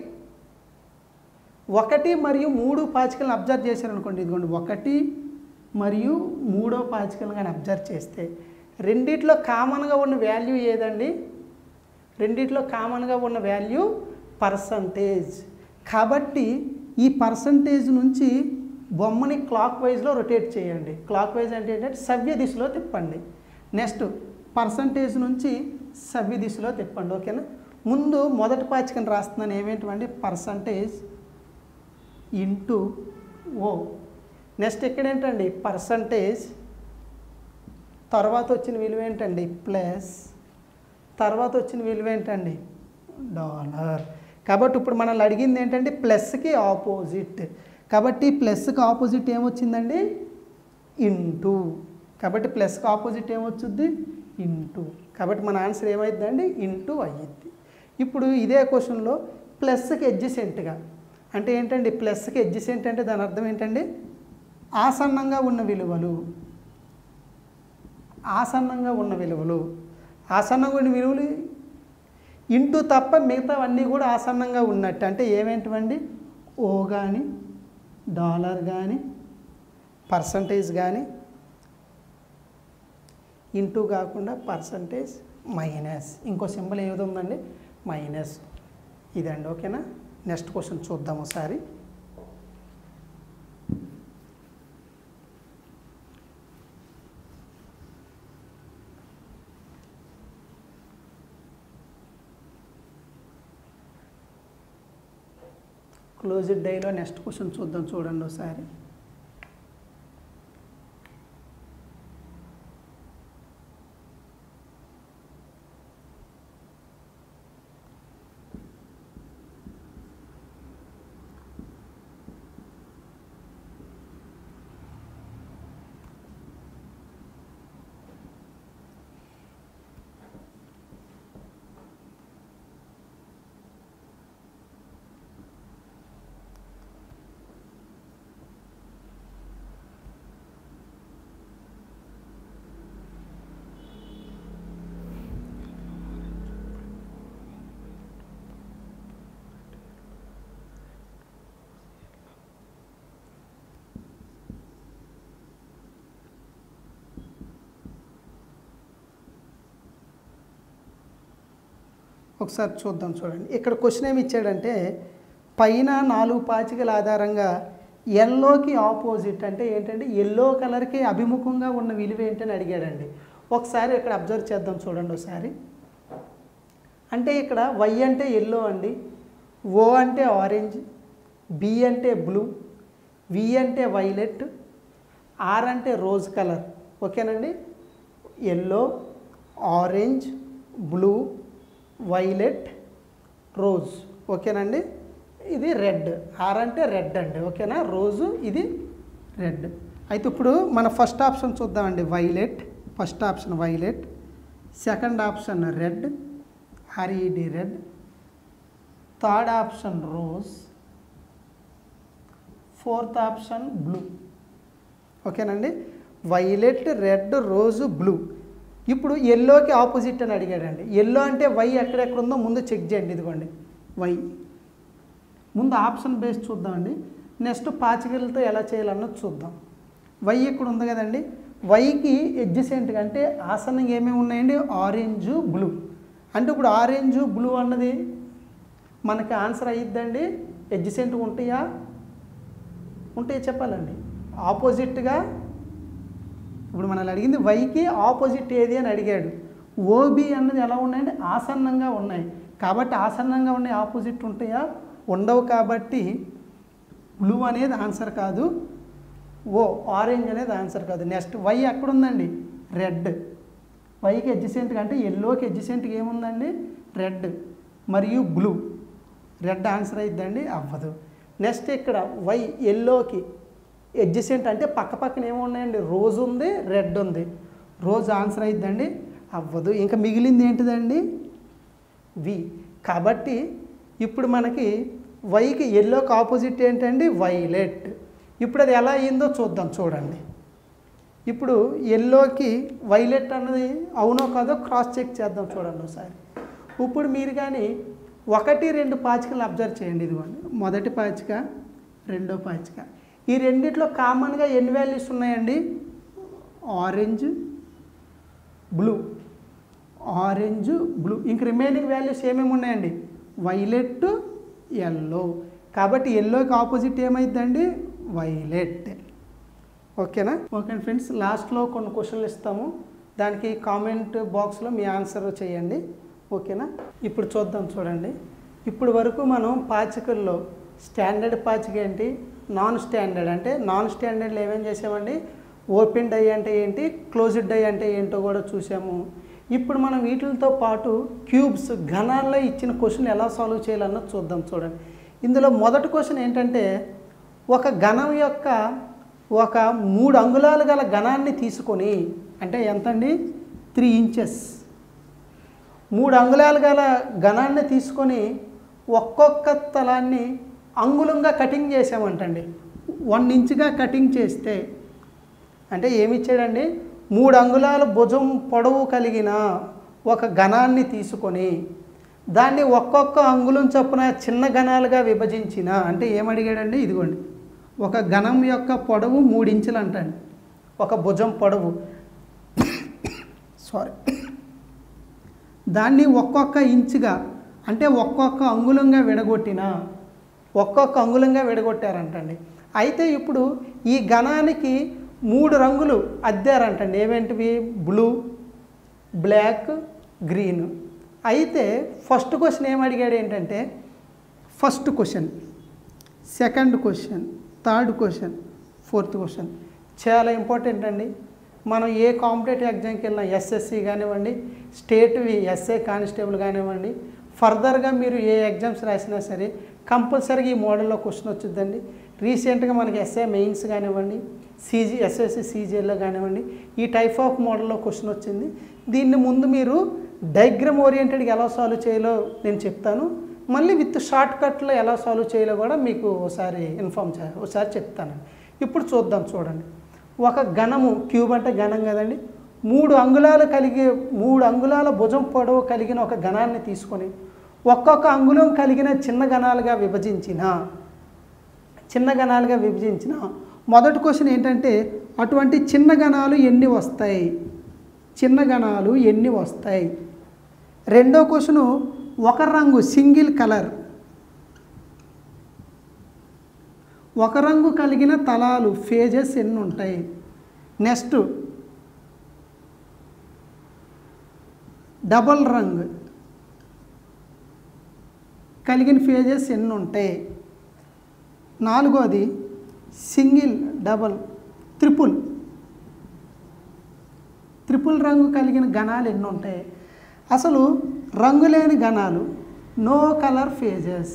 ఒకటి మరియు మూడు పాచికలను అబ్జర్వ్ చేశారనుకోండి ఇదిగోండి ఒకటి మరియు మూడో పాచికలను కానీ అబ్జర్వ్ చేస్తే రెండిట్లో కామన్గా ఉన్న వాల్యూ ఏదండి రెండిట్లో కామన్గా ఉన్న వాల్యూ పర్సంటేజ్ కాబట్టి ఈ పర్సంటేజ్ నుంచి బొమ్మని క్లాక్ వైజ్లో రొటేట్ చేయండి క్లాక్ వైజ్ అంటే ఏంటంటే సవ్య దిశలో తిప్పండి నెక్స్ట్ పర్సంటేజ్ నుంచి సవ్య దిశలో తిప్పండి ఓకేనా ముందు మొదటి పాచికని రాస్తున్నాను ఏమేంటండి పర్సంటేజ్ ఇంటూ ఓ నెక్స్ట్ ఇక్కడ ఏంటండి పర్సంటేజ్ తర్వాత వచ్చిన విలువ ఏంటండి ప్లస్ తర్వాత వచ్చిన విలువ ఏంటండి డాలర్ కాబట్టి ఇప్పుడు మనల్ని అడిగింది ఏంటంటే ప్లస్కి ఆపోజిట్ కాబట్టి ప్లస్కి ఆపోజిట్ ఏమొచ్చిందండి ఇంటూ కాబట్టి ప్లస్కి ఆపోజిట్ ఏమొచ్చుద్ది ఇంటూ కాబట్టి మన ఆన్సర్ ఏమైందండి ఇంటూ అయ్యిద్ది ఇప్పుడు ఇదే క్వశ్చన్లో ప్లస్కి ఎడ్జసెంట్గా అంటే ఏంటండి ప్లస్కి ఎడ్జసెంట్ అంటే దాని అర్థం ఏంటండి ఆసన్నంగా ఉన్న విలువలు ఆసన్నంగా ఉన్న విలువలు ఆసన్నంగా ఉన్న విలువలు ఇంటూ తప్ప మిగతావన్నీ కూడా ఆసన్నంగా ఉన్నట్టు అంటే ఏమేంటివండి ఓ కానీ డాలర్ కానీ పర్సంటేజ్ కానీ ఇంటూ కాకుండా పర్సంటేజ్ మైనస్ ఇంకో సింబల్ ఏది ఉందండి మైనస్ ఇదండి ఓకేనా నెక్స్ట్ క్వశ్చన్ చూద్దాం ఒకసారి క్లోజ్డ్ డైలో నెక్స్ట్ క్వశ్చన్ చూద్దాం చూడండి ఒకసారి ఒకసారి చూద్దాం చూడండి ఇక్కడ క్వశ్చన్ ఏమి ఇచ్చాడంటే పైన నాలుగు పాచికల ఆధారంగా ఎల్లోకి ఆపోజిట్ అంటే ఏంటంటే ఎల్లో కలర్కి అభిముఖంగా ఉన్న విలువ ఏంటని అడిగాడండి ఒకసారి ఇక్కడ అబ్జర్వ్ చేద్దాం చూడండి ఒకసారి అంటే ఇక్కడ వై అంటే ఎల్లో అండి ఓ అంటే ఆరెంజ్ బి అంటే బ్లూ వి అంటే వైలెట్ ఆర్ అంటే రోజ్ కలర్ ఓకేనండి yellow orange blue violet rose ఓకేనండి ఇది రెడ్ ఆర్ అంటే రెడ్ అండి ఓకేనా రోజు ఇది రెడ్ అయితే ఇప్పుడు మన ఫస్ట్ ఆప్షన్ చూద్దామండి violet first option violet second option red R E D red third option rose fourth option blue ఓకేనండి వైలెట్ రెడ్ రోజు బ్లూ ఇప్పుడు ఎల్లోకి ఆపోజిట్ అని అడిగాడండి ఎల్లో అంటే వై ఎక్కడెక్కడ ఉందో ముందు చెక్ చేయండి ఇదిగోండి వై ముందు ఆప్షన్ బేస్ చూద్దామండి నెక్స్ట్ పాచికలతో ఎలా చేయాలన్నది చూద్దాం వై ఇక్కడ ఉంది కదండి వైకి ఎడ్జసెంట్గా అంటే ఆసనంగా ఏమేమి ఉన్నాయండి ఆరెంజ్ బ్లూ అంటే ఇప్పుడు ఆరెంజ్ బ్లూ అన్నది మనకి ఆన్సర్ అయ్యిద్దండి ఎడ్జసెంట్గా ఉంటాయా ఉంటాయి చెప్పాలండి ఆపోజిట్గా ఇప్పుడు మనల్ని అడిగింది వైకి ఆపోజిట్ ఏది అని అడిగాడు ఓబి అన్నది ఎలా ఉన్నాయండి ఆసన్నంగా ఉన్నాయి కాబట్టి ఆసన్నంగా ఉన్నాయి ఆపోజిట్ ఉంటాయా ఉండవు కాబట్టి బ్లూ అనేది ఆన్సర్ కాదు ఓ ఆరెంజ్ అనేది ఆన్సర్ కాదు నెక్స్ట్ వై ఎక్కడ ఉందండి రెడ్ వైకి ఎడ్జసెంట్గా అంటే ఎల్లోకి ఎడ్జసెంట్గా ఏముందండి రెడ్ మరియు బ్లూ రెడ్ ఆన్సర్ అయిద్దండి అవ్వదు నెక్స్ట్ ఇక్కడ వై ఎల్లోకి ఎడ్జసెంట్ అంటే పక్క పక్కన ఏమున్నాయండి రోజ్ ఉంది రెడ్ ఉంది రోజ్ ఆన్సర్ అయిద్దండి అవ్వదు ఇంకా మిగిలింది ఏంటిదండి వి కాబట్టి ఇప్పుడు మనకి వైకి ఎల్లోకి ఆపోజిట్ ఏంటండి వైలెట్ ఇప్పుడు అది ఎలా అయిందో చూద్దాం చూడండి ఇప్పుడు ఎల్లోకి వైలెట్ అన్నది అవునో కాదో క్రాస్ చెక్ చేద్దాం చూడండి ఒకసారి ఇప్పుడు మీరు కానీ ఒకటి రెండు పాచికలు అబ్జర్వ్ చేయండి ఇదిగోండి మొదటి పాచిక రెండో పాచిక ఈ రెండిట్లో కామన్గా ఎన్ని వాల్యూస్ ఉన్నాయండి ఆరెంజ్ బ్లూ ఆరెంజ్ బ్లూ ఇంక రిమైనింగ్ వాల్యూస్ ఏమేమి ఉన్నాయండి వైలెట్ ఎల్లో కాబట్టి ఎల్లోకి ఆపోజిట్ ఏమైందండి వైలెట్ ఓకేనా ఓకే ఫ్రెండ్స్ లాస్ట్లో కొన్ని క్వశ్చన్లు ఇస్తాము దానికి కామెంట్ బాక్స్లో మీ ఆన్సర్ చేయండి ఓకేనా ఇప్పుడు చూద్దాం చూడండి ఇప్పుడు వరకు మనం పాచికల్లో స్టాండర్డ్ పాచిక ఏంటి నాన్ స్టాండర్డ్ అంటే నాన్ స్టాండర్డ్లో ఏమేం చేసామండి ఓపెన్ డై అంటే ఏంటి క్లోజ్డ్ డై అంటే ఏంటో కూడా చూసాము ఇప్పుడు మనం వీటితో పాటు క్యూబ్స్ ఘనాల్లో ఇచ్చిన క్వశ్చన్ ఎలా సాల్వ్ చేయాలన్నది చూద్దాం చూడండి ఇందులో మొదటి క్వశ్చన్ ఏంటంటే ఒక ఘనం యొక్క ఒక మూడు అంగుళాలు గల ఘనాన్ని తీసుకొని అంటే ఎంతండి త్రీ ఇంచెస్ మూడు అంగుళాలు గల ఘనాన్ని తీసుకొని ఒక్కొక్క తలాన్ని అంగుళంగా కటింగ్ చేసామంటండి వన్ ఇంచుగా కటింగ్ చేస్తే అంటే ఏమి ఇచ్చాడండి మూడు అంగుళాల భుజం పొడవు కలిగిన ఒక ఘనాన్ని తీసుకొని దాన్ని ఒక్కొక్క అంగుళం చొప్పున చిన్న ఘనాలుగా విభజించిన అంటే ఏమడిగాడండి ఇదిగోండి ఒక ఘనం యొక్క పొడవు మూడు ఇంచులు అంటండి ఒక భుజం పొడవు సారీ దాన్ని ఒక్కొక్క ఇంచుగా అంటే ఒక్కొక్క అంగుళంగా విడగొట్టిన ఒక్కొక్క అంగుళంగా విడగొట్టారంటండి అయితే ఇప్పుడు ఈ ఘనానికి మూడు రంగులు అద్దారంటండి ఏమేంటివి బ్లూ బ్లాక్ గ్రీన్ అయితే ఫస్ట్ క్వశ్చన్ ఏం అడిగాడు ఏంటంటే first question second question third question fourth question చాలా ఇంపార్టెంట్ అండి మనం ఏ కాంపిటేటివ్ ఎగ్జామ్కి వెళ్ళినా ఎస్ఎస్సి కానివ్వండి స్టేట్వి ఎస్ఏ కానిస్టేబుల్ కానివ్వండి ఫర్దర్గా మీరు ఏ ఎగ్జామ్స్ రాసినా సరే కంపల్సరీగా ఈ మోడల్లో క్వశ్చన్ వచ్చిందండి రీసెంట్గా మనకి ఎస్ఏ మెయిన్స్ కానివ్వండి సీజీ ఎస్ఎస్సి సీజీఎల్లో కానివ్వండి ఈ టైప్ ఆఫ్ మోడల్లో క్వశ్చన్ వచ్చింది దీన్ని ముందు మీరు డయాగ్రామ్ ఓరియంటెడ్గా ఎలా సాల్వ్ చేయాలో నేను చెప్తాను మళ్ళీ విత్ షార్ట్ కట్లో ఎలా సాల్వ్ చేయాలో కూడా మీకు ఒకసారి ఇన్ఫామ్ చే ఒకసారి చెప్తాను ఇప్పుడు చూద్దాం చూడండి ఒక ఘనము క్యూబ్ అంటే ఘనం కదండి మూడు అంగుళాలు కలిగి మూడు అంగుళాల భుజం పొడవు కలిగిన ఒక ఘనాన్ని తీసుకొని ఒక్కొక్క అంగుళం కలిగిన చిన్న ఘనాలుగా విభజించిన చిన్న గణాలుగా విభజించిన మొదటి క్వశ్చన్ ఏంటంటే అటువంటి చిన్న గణాలు ఎన్ని వస్తాయి చిన్న గణాలు ఎన్ని వస్తాయి రెండో క్వశ్చను ఒక రంగు సింగిల్ కలర్ ఒక రంగు కలిగిన తలాలు ఫేజెస్ ఎన్ని ఉంటాయి నెక్స్ట్ డబల్ రంగు కలిగిన ఫేజెస్ ఎన్ని ఉంటాయి నాలుగోది సింగిల్ డబల్ త్రిపుల్ త్రిపుల్ రంగు కలిగిన గణాలు ఎన్ని ఉంటాయి అసలు రంగు లేని గణాలు no colour phases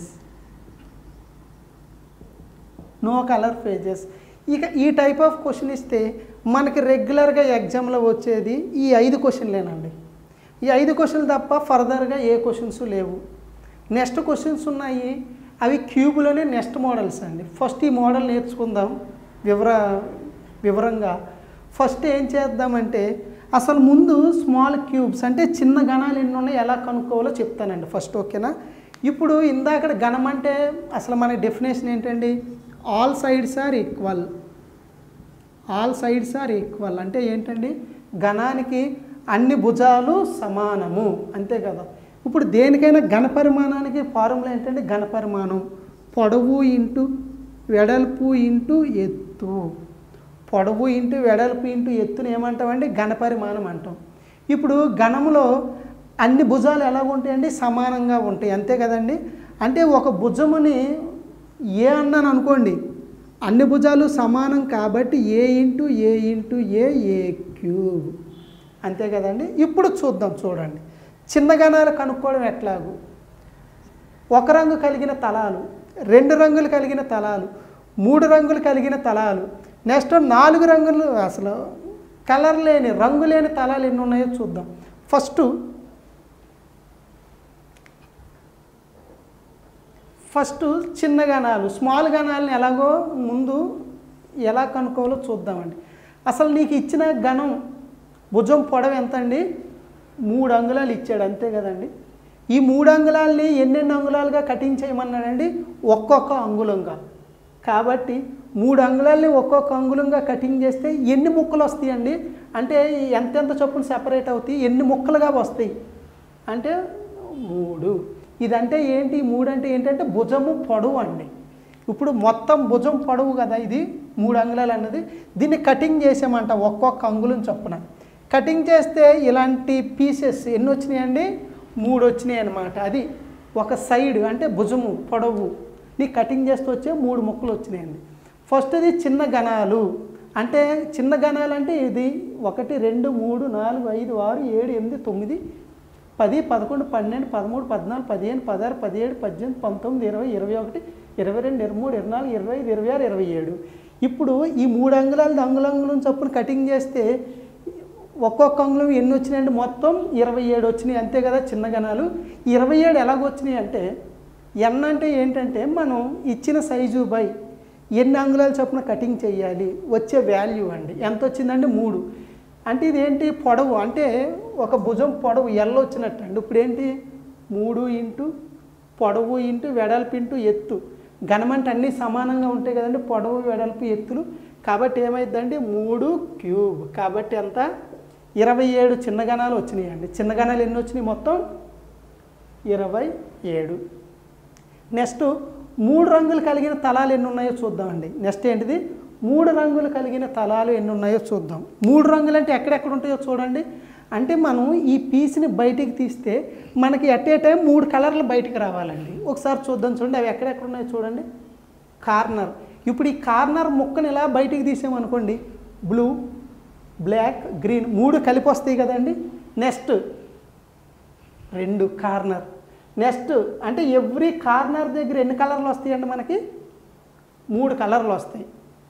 no colour phases ఇక ఈ టైప్ ఆఫ్ క్వశ్చన్ ఇస్తే మనకి రెగ్యులర్గా ఎగ్జామ్లో వచ్చేది ఈ ఐదు క్వశ్చన్లేనండి ఈ ఐదు క్వశ్చన్లు తప్ప ఫర్దర్గా ఏ క్వశ్చన్స్ లేవు నెక్స్ట్ క్వశ్చన్స్ ఉన్నాయి అవి క్యూబ్లోనే నెక్స్ట్ మోడల్స్ అండి ఫస్ట్ ఈ మోడల్ నేర్చుకుందాం వివర వివరంగా ఫస్ట్ ఏం చేద్దామంటే అసలు ముందు స్మాల్ క్యూబ్స్ అంటే చిన్న గణాలు ఎన్ని ఉన్నాయి ఎలా కనుక్కోవాలో చెప్తానండి ఫస్ట్ ఓకేనా ఇప్పుడు ఇందాక గణం అంటే అసలు మన డెఫినేషన్ ఏంటండి all sides are equal all sides are equal అంటే ఏంటండి గణానికి అన్ని భుజాలు సమానము అంతే కదా ఇప్పుడు దేనికైనా ఘన పరిమాణానికి ఫార్ములా ఏంటంటే ఘన పరిమాణం పొడవు ఇంటూ వెడల్పు ఇంటూ ఎత్తు పొడవు ఇంటూ వెడల్పు ఇంటూ ఎత్తుని ఏమంటామండి ఘన పరిమాణం అంటాం ఇప్పుడు ఘనములో అన్ని భుజాలు ఎలా ఉంటాయండి సమానంగా ఉంటాయి అంతే కదండి అంటే ఒక భుజముని ఏ అన్నాను అనుకోండి అన్ని భుజాలు సమానం కాబట్టి A into A into A A cube అంతే కదండి ఇప్పుడు చూద్దాం చూడండి చిన్న గణాలు కనుక్కోవడం ఎట్లాగు ఒక రంగు కలిగిన తలాలు రెండు రంగులు కలిగిన తలాలు మూడు రంగులు కలిగిన తలాలు నెక్స్ట్ నాలుగు రంగులు అసలు కలర్ లేని రంగు లేని తలాలు ఎన్ని ఉన్నాయో చూద్దాం ఫస్ట్ ఫస్ట్ చిన్న గణాలు స్మాల్ గణాలను ఎలాగో ముందు ఎలా కనుక్కోవాలో చూద్దామండి అసలు నీకు ఇచ్చిన గణం భుజం పొడవు ఎంత అండి మూడు అంగుళాలు ఇచ్చాడు అంతే కదండి ఈ మూడు అంగుళాలని ఎన్నెన్ని అంగుళాలుగా కటింగ్ చేయమన్నాడండి ఒక్కొక్క అంగుళంగా కాబట్టి మూడు అంగుళాలని ఒక్కొక్క అంగుళంగా కటింగ్ చేస్తే ఎన్ని ముక్కలు వస్తాయండి అంటే ఎంతెంత చొప్పున సెపరేట్ అవుతాయి ఎన్ని ముక్కలుగా వస్తాయి అంటే మూడు ఇదంటే ఏంటి ఈ మూడు అంటే ఏంటంటే భుజము పొడవు అండి ఇప్పుడు మొత్తం భుజం పొడవు కదా ఇది మూడు అంగుళాలు అన్నది దీన్ని కటింగ్ చేసామంట ఒక్కొక్క అంగుళం చొప్పున కటింగ్ చేస్తే ఇలాంటి పీసెస్ ఎన్ని వచ్చినాయండి మూడు వచ్చినాయి అన్నమాట అది ఒక సైడ్ అంటే భుజము పొడవు నీ కటింగ్ చేస్తూ వచ్చే మూడు ముక్కలు వచ్చినాయండి ఫస్ట్ది చిన్న గణాలు అంటే చిన్న గణాలు అంటే ఇది ఒకటి రెండు మూడు నాలుగు ఐదు ఆరు ఏడు ఎనిమిది తొమ్మిది పది పదకొండు పన్నెండు పదమూడు పద్నాలుగు పదిహేను పదహారు పదిహేడు పద్దెనిమిది పంతొమ్మిది ఇరవై ఇరవై ఒకటి ఇరవై రెండు ఇరవై మూడు ఇరవై నాలుగు ఇరవై ఐదు ఇరవై ఆరు ఇరవై ఏడు ఇప్పుడు ఈ మూడు అంగుళాలు అంగుళంగుళం చొప్పున కటింగ్ చేస్తే ఒక్కొక్క అంగుళం ఎన్ని వచ్చినాయంటే మొత్తం ఇరవై ఏడు వచ్చినాయి అంతే కదా చిన్న గణాలు ఇరవై ఏడు ఎలాగొచ్చినాయి అంటే ఎన్ అంటే ఏంటంటే మనం ఇచ్చిన సైజు బై ఎన్ని అంగుళాలు చొప్పున కటింగ్ చేయాలి వచ్చే వాల్యూ అండి ఎంత వచ్చిందంటే మూడు అంటే ఇదేంటి పొడవు అంటే ఒక భుజం పొడవు ఎల్ల వచ్చినట్టు అండి ఇప్పుడు ఏంటి మూడు ఇంటూ పొడవు ఇంటూ వెడల్పు ఇంటూ ఎత్తు ఘనమంటే అన్నీ సమానంగా ఉంటాయి కదండి పొడవు వెడల్పు ఎత్తులు కాబట్టి ఏమైందండి మూడు క్యూబ్ కాబట్టి ఎంత ఇరవై ఏడు చిన్న గణాలు వచ్చినాయండి చిన్న గణాలు ఎన్ని వచ్చినాయి మొత్తం ఇరవై ఏడు నెక్స్ట్ మూడు రంగులు కలిగిన తలాలు ఎన్ని ఉన్నాయో చూద్దామండి నెక్స్ట్ ఏంటిది మూడు రంగులు కలిగిన తలాలు ఎన్ని ఉన్నాయో చూద్దాం మూడు రంగులు అంటే ఎక్కడెక్కడ ఉంటాయో చూడండి అంటే మనం ఈ పీస్ని బయటికి తీస్తే మనకి ఎట్ ఏ టైం మూడు కలర్లు బయటికి రావాలండి ఒకసారి చూద్దాం చూడండి అవి ఎక్కడెక్కడ ఉన్నాయో చూడండి కార్నర్ ఇప్పుడు ఈ కార్నర్ ముక్కని ఇలా బయటికి తీసామనుకోండి బ్లూ బ్లాక్ గ్రీన్ మూడు కలిపి వస్తాయి కదండి నెక్స్ట్ రెండు కార్నర్ నెక్స్ట్ అంటే ఎవ్రీ కార్నర్ దగ్గర ఎన్ని కలర్లు వస్తాయండి మనకి మూడు కలర్లు వస్తాయి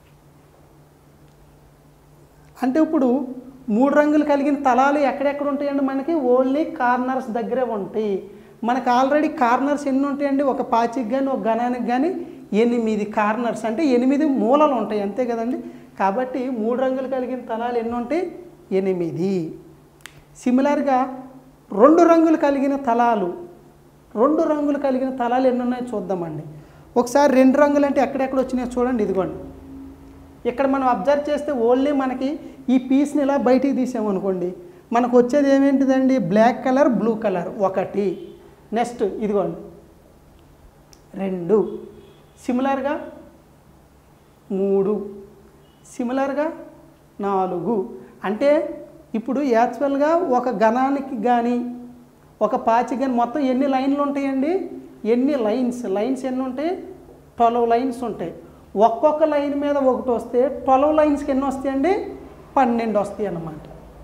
అంటే ఇప్పుడు మూడు రంగులు కలిగిన తలాలు ఎక్కడెక్కడ ఉంటాయండి మనకి ఓన్లీ కార్నర్స్ దగ్గరే ఉంటాయి మనకు ఆల్రెడీ కార్నర్స్ ఎన్ని ఉంటాయండి ఒక పాచికి కానీ ఒక గణానికి కానీ ఎనిమిది కార్నర్స్ అంటే ఎనిమిది మూలలు ఉంటాయి అంతే కదండి కాబట్టి మూడు రంగులు కలిగిన తలాలు ఎన్ని ఉంటాయి ఎనిమిది సిమిలర్గా రెండు రంగులు కలిగిన తలాలు రెండు రంగులు కలిగిన తలాలు ఎన్ని ఉన్నాయో చూద్దామండి ఒకసారి రెండు రంగులు అంటే ఎక్కడెక్కడ వచ్చినాయో చూడండి ఇదిగోండి ఇక్కడ మనం అబ్జర్వ్ చేస్తే ఓన్లీ మనకి ఈ పీస్ని ఇలా బయటికి తీసామనుకోండి మనకు వచ్చేది ఏమేంటిదండి బ్లాక్ కలర్ బ్లూ కలర్ ఒకటి నెక్స్ట్ ఇదిగోండి రెండు సిమిలర్గా మూడు సిమిలర్గా నాలుగు అంటే ఇప్పుడు యాక్చువల్గా ఒక గణానికి కానీ ఒక పాచి కానీ మొత్తం ఎన్ని లైన్లు ఉంటాయండి ఎన్ని లైన్స్ లైన్స్ ఎన్ని ఉంటాయి ట్వెల్వ్ లైన్స్ ఉంటాయి ఒక్కొక్క లైన్ మీద ఒకటి వస్తే ట్వెల్వ్ లైన్స్కి ఎన్ని వస్తాయండి పన్నెండు వస్తాయి అన్నమాట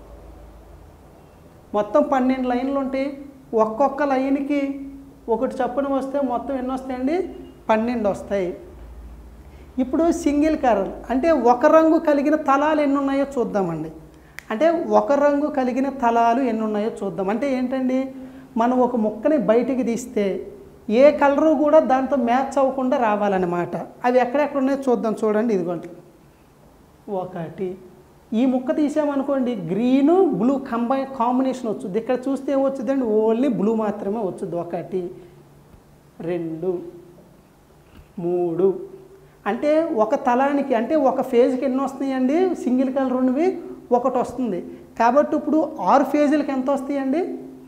మొత్తం పన్నెండు లైన్లు ఉంటాయి ఒక్కొక్క లైన్కి ఒకటి చప్పున వస్తే మొత్తం ఎన్ని వస్తాయండి పన్నెండు వస్తాయి ఇప్పుడు సింగిల్ కలర్ అంటే ఒక రంగు కలిగిన తలాలు ఎన్ని ఉన్నాయో చూద్దామండి అంటే ఒక రంగు కలిగిన తలాలు ఎన్ని ఉన్నాయో చూద్దాం అంటే ఏంటండి మనం ఒక ముక్కని బయటికి తీస్తే ఏ కలరు కూడా దాంతో మ్యాచ్ అవ్వకుండా రావాలన్నమాట అవి ఎక్కడెక్కడ ఉన్నాయో చూద్దాం చూడండి ఇదిగోండి ఒకటి ఈ ముక్క తీసామనుకోండి గ్రీను బ్లూ కంబై కాంబినేషన్ వచ్చుద్ది ఇక్కడ చూస్తే ఏమొచ్చుద్దండి ఓన్లీ బ్లూ మాత్రమే వచ్చుద్ది ఒకటి రెండు మూడు అంటే ఒక తలానికి అంటే ఒక ఫేజ్కి ఎన్ని వస్తాయండి సింగిల్ కలర్ ఉన్నవి ఒకటి వస్తుంది కాబట్టి ఇప్పుడు ఆరు ఫేజులకి ఎంత వస్తాయండి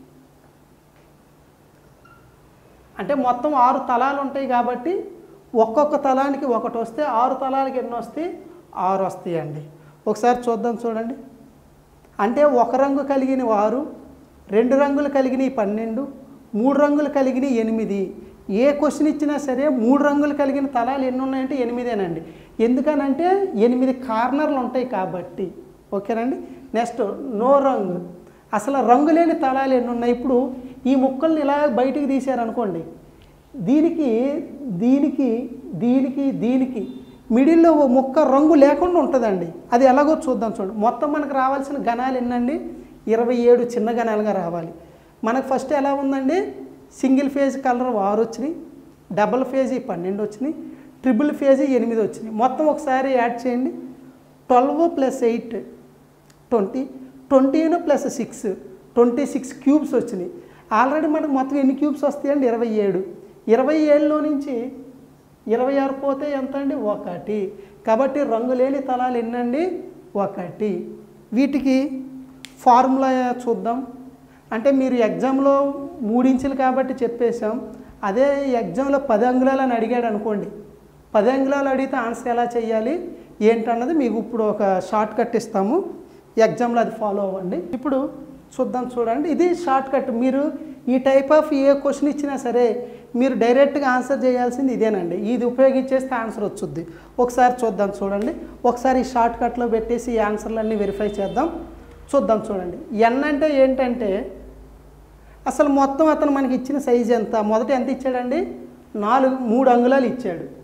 అంటే మొత్తం ఆరు తలాలు ఉంటాయి కాబట్టి ఒక్కొక్క తలానికి ఒకటి వస్తే ఆరు తలాలకి ఎన్ని వస్తాయి ఆరు వస్తాయండి ఒకసారి చూద్దాం చూడండి అంటే ఒక రంగు కలిగిన ఆరు రెండు రంగులు కలిగిన పన్నెండు మూడు రంగులు కలిగిన ఎనిమిది ఏ క్వశ్చన్ ఇచ్చినా సరే మూడు రంగులు కలిగిన తలాలు ఎన్ని ఉన్నాయంటే ఎనిమిదేనండి ఎందుకనంటే ఎనిమిది కార్నర్లు ఉంటాయి కాబట్టి ఓకేనండి నెక్స్ట్ నో రంగు అసలు రంగు లేని తలాలు ఎన్ని ఉన్నాయి ఇప్పుడు ఈ ముక్కల్ని ఇలా బయటికి తీశారనుకోండి దీనికి దీనికి దీనికి దీనికి మిడిల్లో ఓ ముక్క రంగు లేకుండా ఉంటుందండి అది ఎలాగో చూద్దాం చూడండి మొత్తం మనకు రావాల్సిన గణాలు ఎన్నండి ఇరవై ఏడు చిన్న గణాలుగా రావాలి మనకు ఫస్ట్ ఎలా ఉందండి సింగిల్ ఫేజ్ కలర్ ఆరు వచ్చినాయి డబుల్ ఫేజ్ పన్నెండు వచ్చినాయి ట్రిపుల్ ఫేజ్ ఎనిమిది వచ్చినాయి మొత్తం ఒకసారి యాడ్ చేయండి ట్వెల్వ్ ప్లస్ ఎయిట్ ట్వంటీ ట్వంటీను plus six twenty six cubes వచ్చినాయి ఆల్రెడీ మనకు మొత్తం ఎన్ని క్యూబ్స్ వస్తాయండి ఇరవై ఏడు ఇరవై ఏడులో నుంచి ఇరవై ఆరు పోతే ఎంత అండి ఒకటి కాబట్టి రంగులేని తలాలు ఎన్నండి ఒకటి వీటికి ఫార్ములా చూద్దాం అంటే మీరు ఎగ్జామ్లో మూడించులు కాబట్టి చెప్పేశాం అదే ఎగ్జామ్లో పది అంగుళాలు అని అడిగాడు అనుకోండి పది అంగుళాలు అడిగితే ఆన్సర్ ఎలా చేయాలి ఏంటన్నది మీకు ఇప్పుడు ఒక షార్ట్ కట్ ఇస్తాము ఎగ్జామ్లో అది ఫాలో అవ్వండి ఇప్పుడు చూద్దాం చూడండి ఇది షార్ట్ కట్ మీరు ఈ టైప్ ఆఫ్ ఏ క్వశ్చన్ ఇచ్చినా సరే మీరు డైరెక్ట్గా ఆన్సర్ చేయాల్సింది ఇదేనండి ఇది ఉపయోగించేస్తే ఆన్సర్ వచ్చుద్ది ఒకసారి చూద్దాం చూడండి ఒకసారి ఈ షార్ట్ కట్లో పెట్టేసి ఈ ఆన్సర్లన్నీ వెరిఫై చేద్దాం చూద్దాం చూడండి ఎన్ అంటే ఏంటంటే అసలు మొత్తం అతను మనకి ఇచ్చిన సైజ్ ఎంత మొదట ఎంత ఇచ్చాడండి నాలుగు మూడు అంగుళాలు ఇచ్చాడు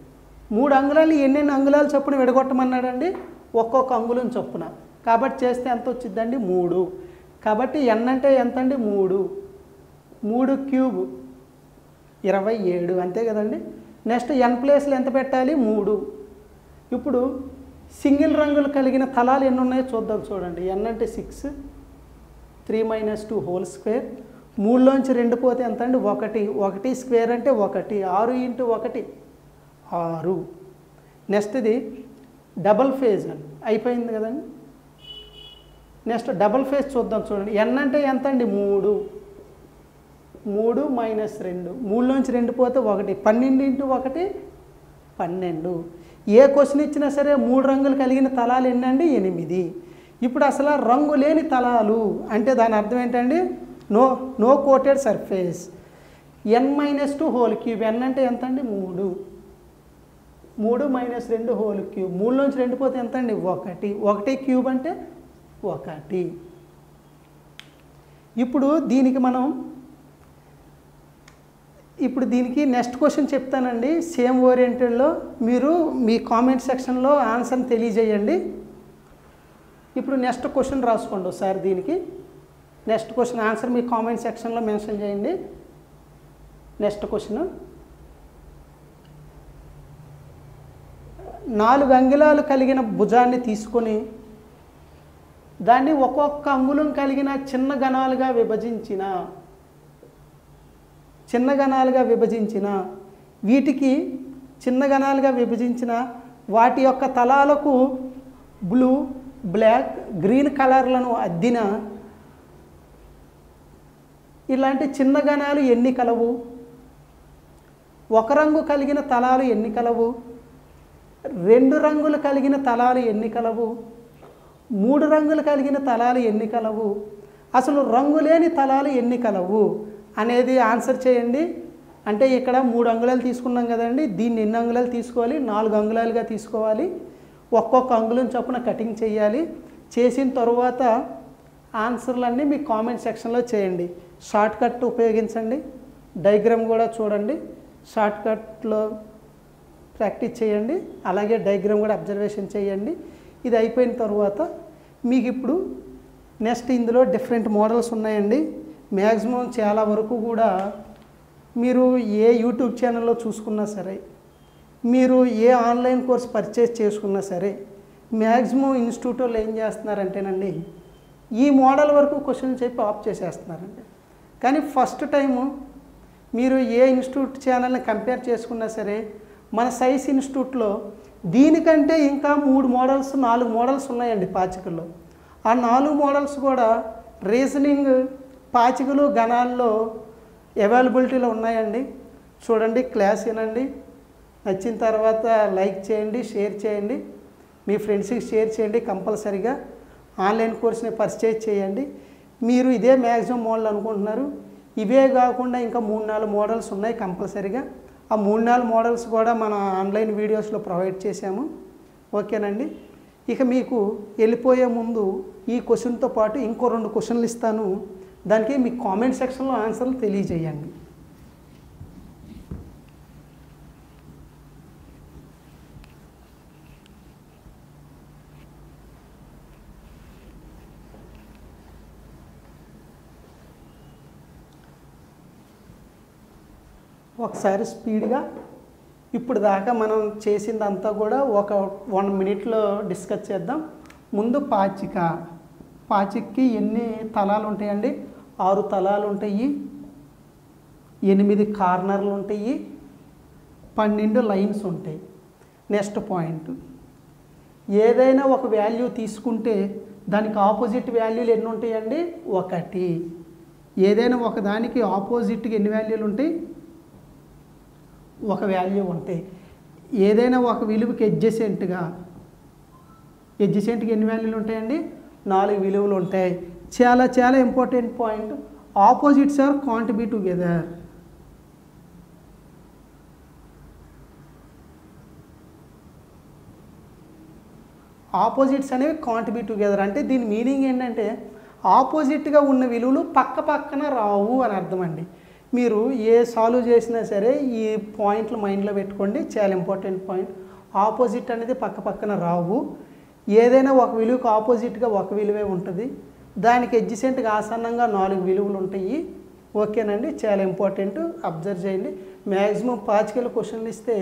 మూడు అంగుళాలు ఎన్నెన్ని అంగుళాలు చొప్పున విడగొట్టమన్నాడండి ఒక్కొక్క అంగుళం చొప్పున కాబట్టి చేస్తే ఎంత వచ్చిందండి మూడు కాబట్టి ఎన్ అంటే ఎంత అండి మూడు మూడు క్యూబ్ ఇరవై ఏడు అంతే కదండి నెక్స్ట్ ఎన్ ప్లేస్లో ఎంత పెట్టాలి మూడు ఇప్పుడు సింగిల్ రంగులు కలిగిన తలాలు ఎన్ని ఉన్నాయో చూద్దాం చూడండి ఎన్ అంటే six three minus two whole square మూడులోంచి రెండు పోతే ఎంత అండి ఒకటి ఒకటి స్క్వేర్ అంటే ఒకటి ఆరు ఇంటూ ఒకటి ఆరు నెక్స్ట్ ఇది డబల్ ఫేజ్ అండి అయిపోయింది కదండి నెక్స్ట్ డబల్ ఫేజ్ చూద్దాం చూడండి ఎన్ అంటే ఎంత అండి మూడు మూడు మైనస్ రెండు మూడులోంచి రెండు పోతే ఒకటి పన్నెండు ఇంటూ ఒకటి పన్నెండు ఏ క్వశ్చన్ ఇచ్చినా సరే మూడు రంగులు కలిగిన తలాలు ఎన్నండి ఎనిమిది ఇప్పుడు అసలు రంగు లేని తలాలు అంటే దాని అర్థం ఏంటండి no no coated surface N minus two whole cube N అంటే ఎంత అండి మూడు మూడు మైనస్ రెండు హోల్ క్యూబ్ మూడులోంచి రెండు పోతే ఎంత అండి ఒకటి ఒకటి క్యూబ్ అంటే ఒకటి ఇప్పుడు దీనికి మనం ఇప్పుడు దీనికి నెక్స్ట్ క్వశ్చన్ చెప్తానండి సేమ్ ఓరియంటెడ్లో మీరు మీ కామెంట్ సెక్షన్లో ఆన్సర్ని తెలియజేయండి ఇప్పుడు నెక్స్ట్ క్వశ్చన్ రాసుకోండి ఒకసారి దీనికి నెక్స్ట్ క్వశ్చన్ ఆన్సర్ మీ కామెంట్ సెక్షన్లో మెన్షన్ చేయండి నెక్స్ట్ క్వశ్చన్ నాలుగు అంగుళాలు కలిగిన భుజాన్ని తీసుకొని దాన్ని ఒక్కొక్క అంగుళం కలిగిన చిన్న గణాలుగా విభజించిన చిన్న గణాలుగా విభజించిన వీటికి చిన్న గణాలుగా విభజించిన వాటి యొక్క తలాలకు బ్లూ బ్లాక్ గ్రీన్ కలర్లను అద్దిన ఇలాంటి చిన్న గణాలు ఎన్ని కలవు ఒక రంగు కలిగిన తలాలు ఎన్ని కలవు రెండు రంగులు కలిగిన తలాలు ఎన్ని కలవు మూడు రంగులు కలిగిన తలాలు ఎన్ని కలవు అసలు రంగు లేని తలాలు ఎన్ని కలవు అనేది ఆన్సర్ చేయండి అంటే ఇక్కడ మూడు అంగుళాలు తీసుకున్నాం కదండి దీన్ని ఎన్ని అంగుళాలు తీసుకోవాలి నాలుగు అంగుళాలుగా తీసుకోవాలి ఒక్కొక్క అంగుళం చొప్పున కటింగ్ చేయాలి చేసిన తర్వాత ఆన్సర్లన్నీ మీ కామెంట్ సెక్షన్లో చేయండి షార్ట్ కట్ ఉపయోగించండి డయాగ్రామ్ కూడా చూడండి షార్ట్ కట్లో ప్రాక్టీస్ చేయండి అలాగే డయాగ్రామ్ కూడా అబ్జర్వేషన్ చేయండి ఇది అయిపోయిన తర్వాత మీకు ఇప్పుడు నెక్స్ట్ ఇందులో డిఫరెంట్ మోడల్స్ ఉన్నాయండి మ్యాక్సిమం చాలా వరకు కూడా మీరు ఏ యూట్యూబ్ ఛానల్లో చూసుకున్నా సరే మీరు ఏ ఆన్లైన్ కోర్స్ పర్చేస్ చేసుకున్నా సరే మ్యాక్సిమం ఇన్స్టిట్యూట్ వాళ్ళు ఏం చేస్తున్నారంటేనండి ఈ మోడల్ వరకు క్వశ్చన్ చెప్పి ఆఫ్ చేసేస్తున్నారండి కానీ ఫస్ట్ టైము మీరు ఏ ఇన్స్టిట్యూట్ ఛానల్ని కంపేర్ చేసుకున్నా సరే మన సైన్స్ ఇన్స్టిట్యూట్లో దీనికంటే ఇంకా మూడు మోడల్స్ నాలుగు మోడల్స్ ఉన్నాయండి పాచికల్లో ఆ నాలుగు మోడల్స్ కూడా రీజనింగ్ పాచికలు గణాల్లో అవైలబిలిటీలో ఉన్నాయండి చూడండి క్లాస్ వినండి నచ్చిన తర్వాత లైక్ చేయండి షేర్ చేయండి మీ ఫ్రెండ్స్కి షేర్ చేయండి కంపల్సరీగా ఆన్లైన్ కోర్స్ని పర్చేజ్ చేయండి మీరు ఇదే మ్యాక్సిమం మోడల్ అనుకుంటున్నారు ఇవే కాకుండా ఇంకా మూడు నాలుగు మోడల్స్ ఉన్నాయి కంపల్సరీగా ఆ మూడు నాలుగు మోడల్స్ కూడా మన ఆన్లైన్ వీడియోస్లో ప్రొవైడ్ చేశాము ఓకేనండి ఇక మీకు వెళ్ళిపోయే ముందు ఈ క్వశ్చన్తో పాటు ఇంకో రెండు క్వశ్చన్లు ఇస్తాను దానికి మీ కామెంట్ సెక్షన్లో ఆన్సర్లు తెలియజేయండి ఒకసారి స్పీడ్గా ఇప్పుడు దాకా మనం చేసిందంతా కూడా ఒక వన్ మినిట్లో డిస్కస్ చేద్దాం ముందు పాచిక పాచికకి ఎన్ని తలాలు ఉంటాయండి ఆరు తలాలు ఉంటాయి ఎనిమిది కార్నర్లు ఉంటాయి పన్నెండు లైన్స్ ఉంటాయి నెక్స్ట్ పాయింట్ ఏదైనా ఒక వాల్యూ తీసుకుంటే దానికి ఆపోజిట్ వాల్యూలు ఎన్ని ఉంటాయండి ఒకటి ఏదైనా ఒక దానికి ఆపోజిట్గా ఎన్ని వాల్యూలు ఉంటాయి ఒక వాల్యూ ఉంటాయి ఏదైనా ఒక విలువకి ఎడ్జసెంట్గా ఎడ్జసెంట్గా ఎన్ని వాల్యూలు ఉంటాయండి నాలుగు విలువలు ఉంటాయి చాలా చాలా important point opposites are can't be together opposites అనేవి కాంట్ బి టుగెదర్ అంటే దీని మీనింగ్ ఏంటంటే ఆపోజిట్గా ఉన్న విలువలు పక్క పక్కన రావు అని అర్థం అండి మీరు ఏ సాల్వ్ చేసినా సరే ఈ పాయింట్లు మైండ్లో పెట్టుకోండి చాలా ఇంపార్టెంట్ పాయింట్ ఆపోజిట్ అనేది పక్క పక్కన రావు ఏదైనా ఒక విలువకు ఆపోజిట్గా ఒక విలువే ఉంటుంది దానికి ఎడ్జిసెంట్గా ఆసన్నంగా నాలుగు విలువలు ఉంటాయి ఓకేనండి చాలా ఇంపార్టెంట్ అబ్జర్వ్ చేయండి మ్యాక్సిమం పాచికల క్వశ్చన్లు ఇస్తే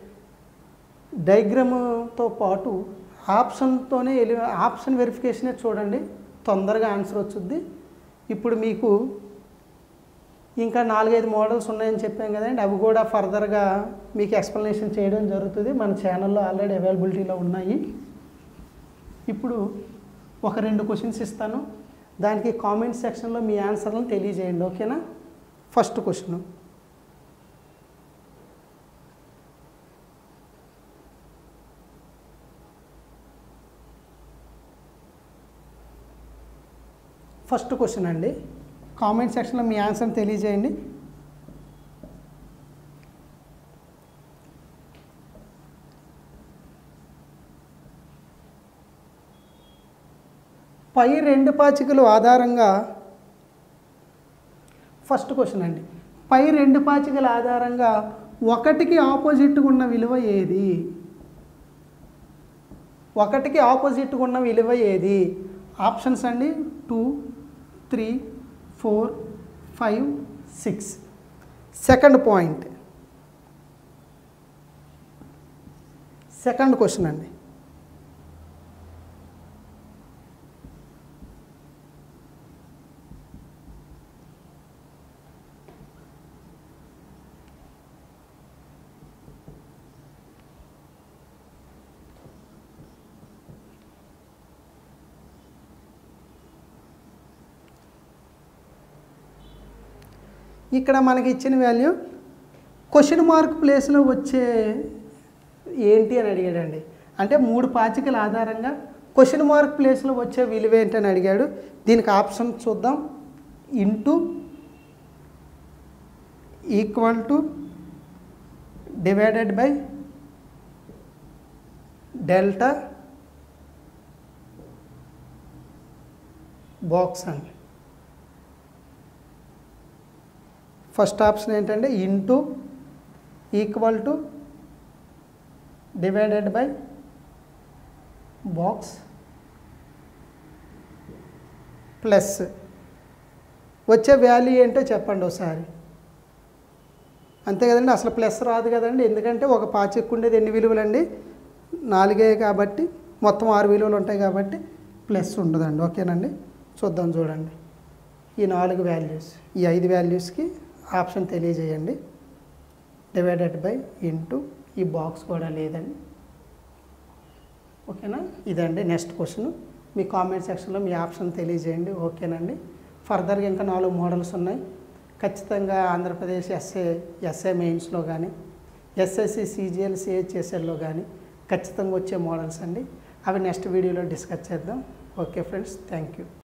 డయాగ్రామ్తో పాటు ఆప్షన్తోనే ఎలి ఆప్షన్ వెరిఫికేషనే చూడండి తొందరగా ఆన్సర్ వచ్చుద్ది ఇప్పుడు మీకు ఇంకా నాలుగైదు మోడల్స్ ఉన్నాయని చెప్పాం కదండి అవి కూడా ఫర్దర్గా మీకు ఎక్స్ప్లెనేషన్ చేయడం జరుగుతుంది మన ఛానల్లో ఆల్రెడీ అవైలబిలిటీలో ఉన్నాయి ఇప్పుడు ఒక రెండు క్వశ్చన్స్ ఇస్తాను దానికి కామెంట్ సెక్షన్లో మీ ఆన్సర్లను తెలియజేయండి ఓకేనా ఫస్ట్ క్వశ్చన్ ఫస్ట్ క్వశ్చన్ అండి కామెంట్ సెక్షన్లో మీ ఆన్సర్ తెలియజేయండి పై రెండు పాచికలు ఆధారంగా ఫస్ట్ క్వశ్చన్ అండి పై రెండు పాచికల ఆధారంగా ఒకటికి ఆపోజిట్గా ఉన్న విలువ ఏది ఒకటికి ఆపోజిట్గా ఉన్న విలువ ఏది ఆప్షన్స్ అండి two three four five six second point second question అండి ఇక్కడ మనకి ఇచ్చిన వాల్యూ క్వశ్చన్ మార్క్ ప్లేస్లో వచ్చే ఏంటి అని అడిగాడండి అంటే మూడు పాచికల ఆధారంగా క్వశ్చన్ మార్క్ ప్లేస్లో వచ్చే విలువ ఏంటని అడిగాడు దీనికి ఆప్షన్ చూద్దాం into equal to divided by delta box అండి ఫస్ట్ ఆప్షన్ ఏంటంటే into equal to divided by box plus వచ్చే వాల్యూ ఏంటో చెప్పండి ఒకసారి అంతే కదండి అసలు ప్లస్ రాదు కదండి ఎందుకంటే ఒక పాచిక్కు ఉండేది ఎన్ని విలువలండి నాలుగే కాబట్టి మొత్తం ఆరు విలువలు ఉంటాయి కాబట్టి ప్లస్ ఉండదండి ఓకేనండి చూద్దాం చూడండి ఈ నాలుగు వాల్యూస్ ఈ ఐదు వాల్యూస్కి ఆప్షన్ తెలియజేయండి డివైడెడ్ బై ఇంటూ ఈ బాక్స్ కూడా లేదండి ఓకేనా ఇదండి నెక్స్ట్ క్వశ్చన్ మీ కామెంట్ సెక్షన్లో మీ ఆప్షన్ తెలియజేయండి ఓకేనండి ఫర్దర్గా ఇంకా నాలుగు మోడల్స్ ఉన్నాయి ఖచ్చితంగా ఆంధ్రప్రదేశ్ ఎస్ఏ ఎస్ఏ మెయిన్స్లో కానీ ఎస్ఎస్సి సిజిఎల్ సిహెచ్ఎస్ఎల్లో కానీ ఖచ్చితంగా వచ్చే మోడల్స్ అండి అవి నెక్స్ట్ వీడియోలో డిస్కస్ చేద్దాం ఓకే ఫ్రెండ్స్ థ్యాంక్ యూ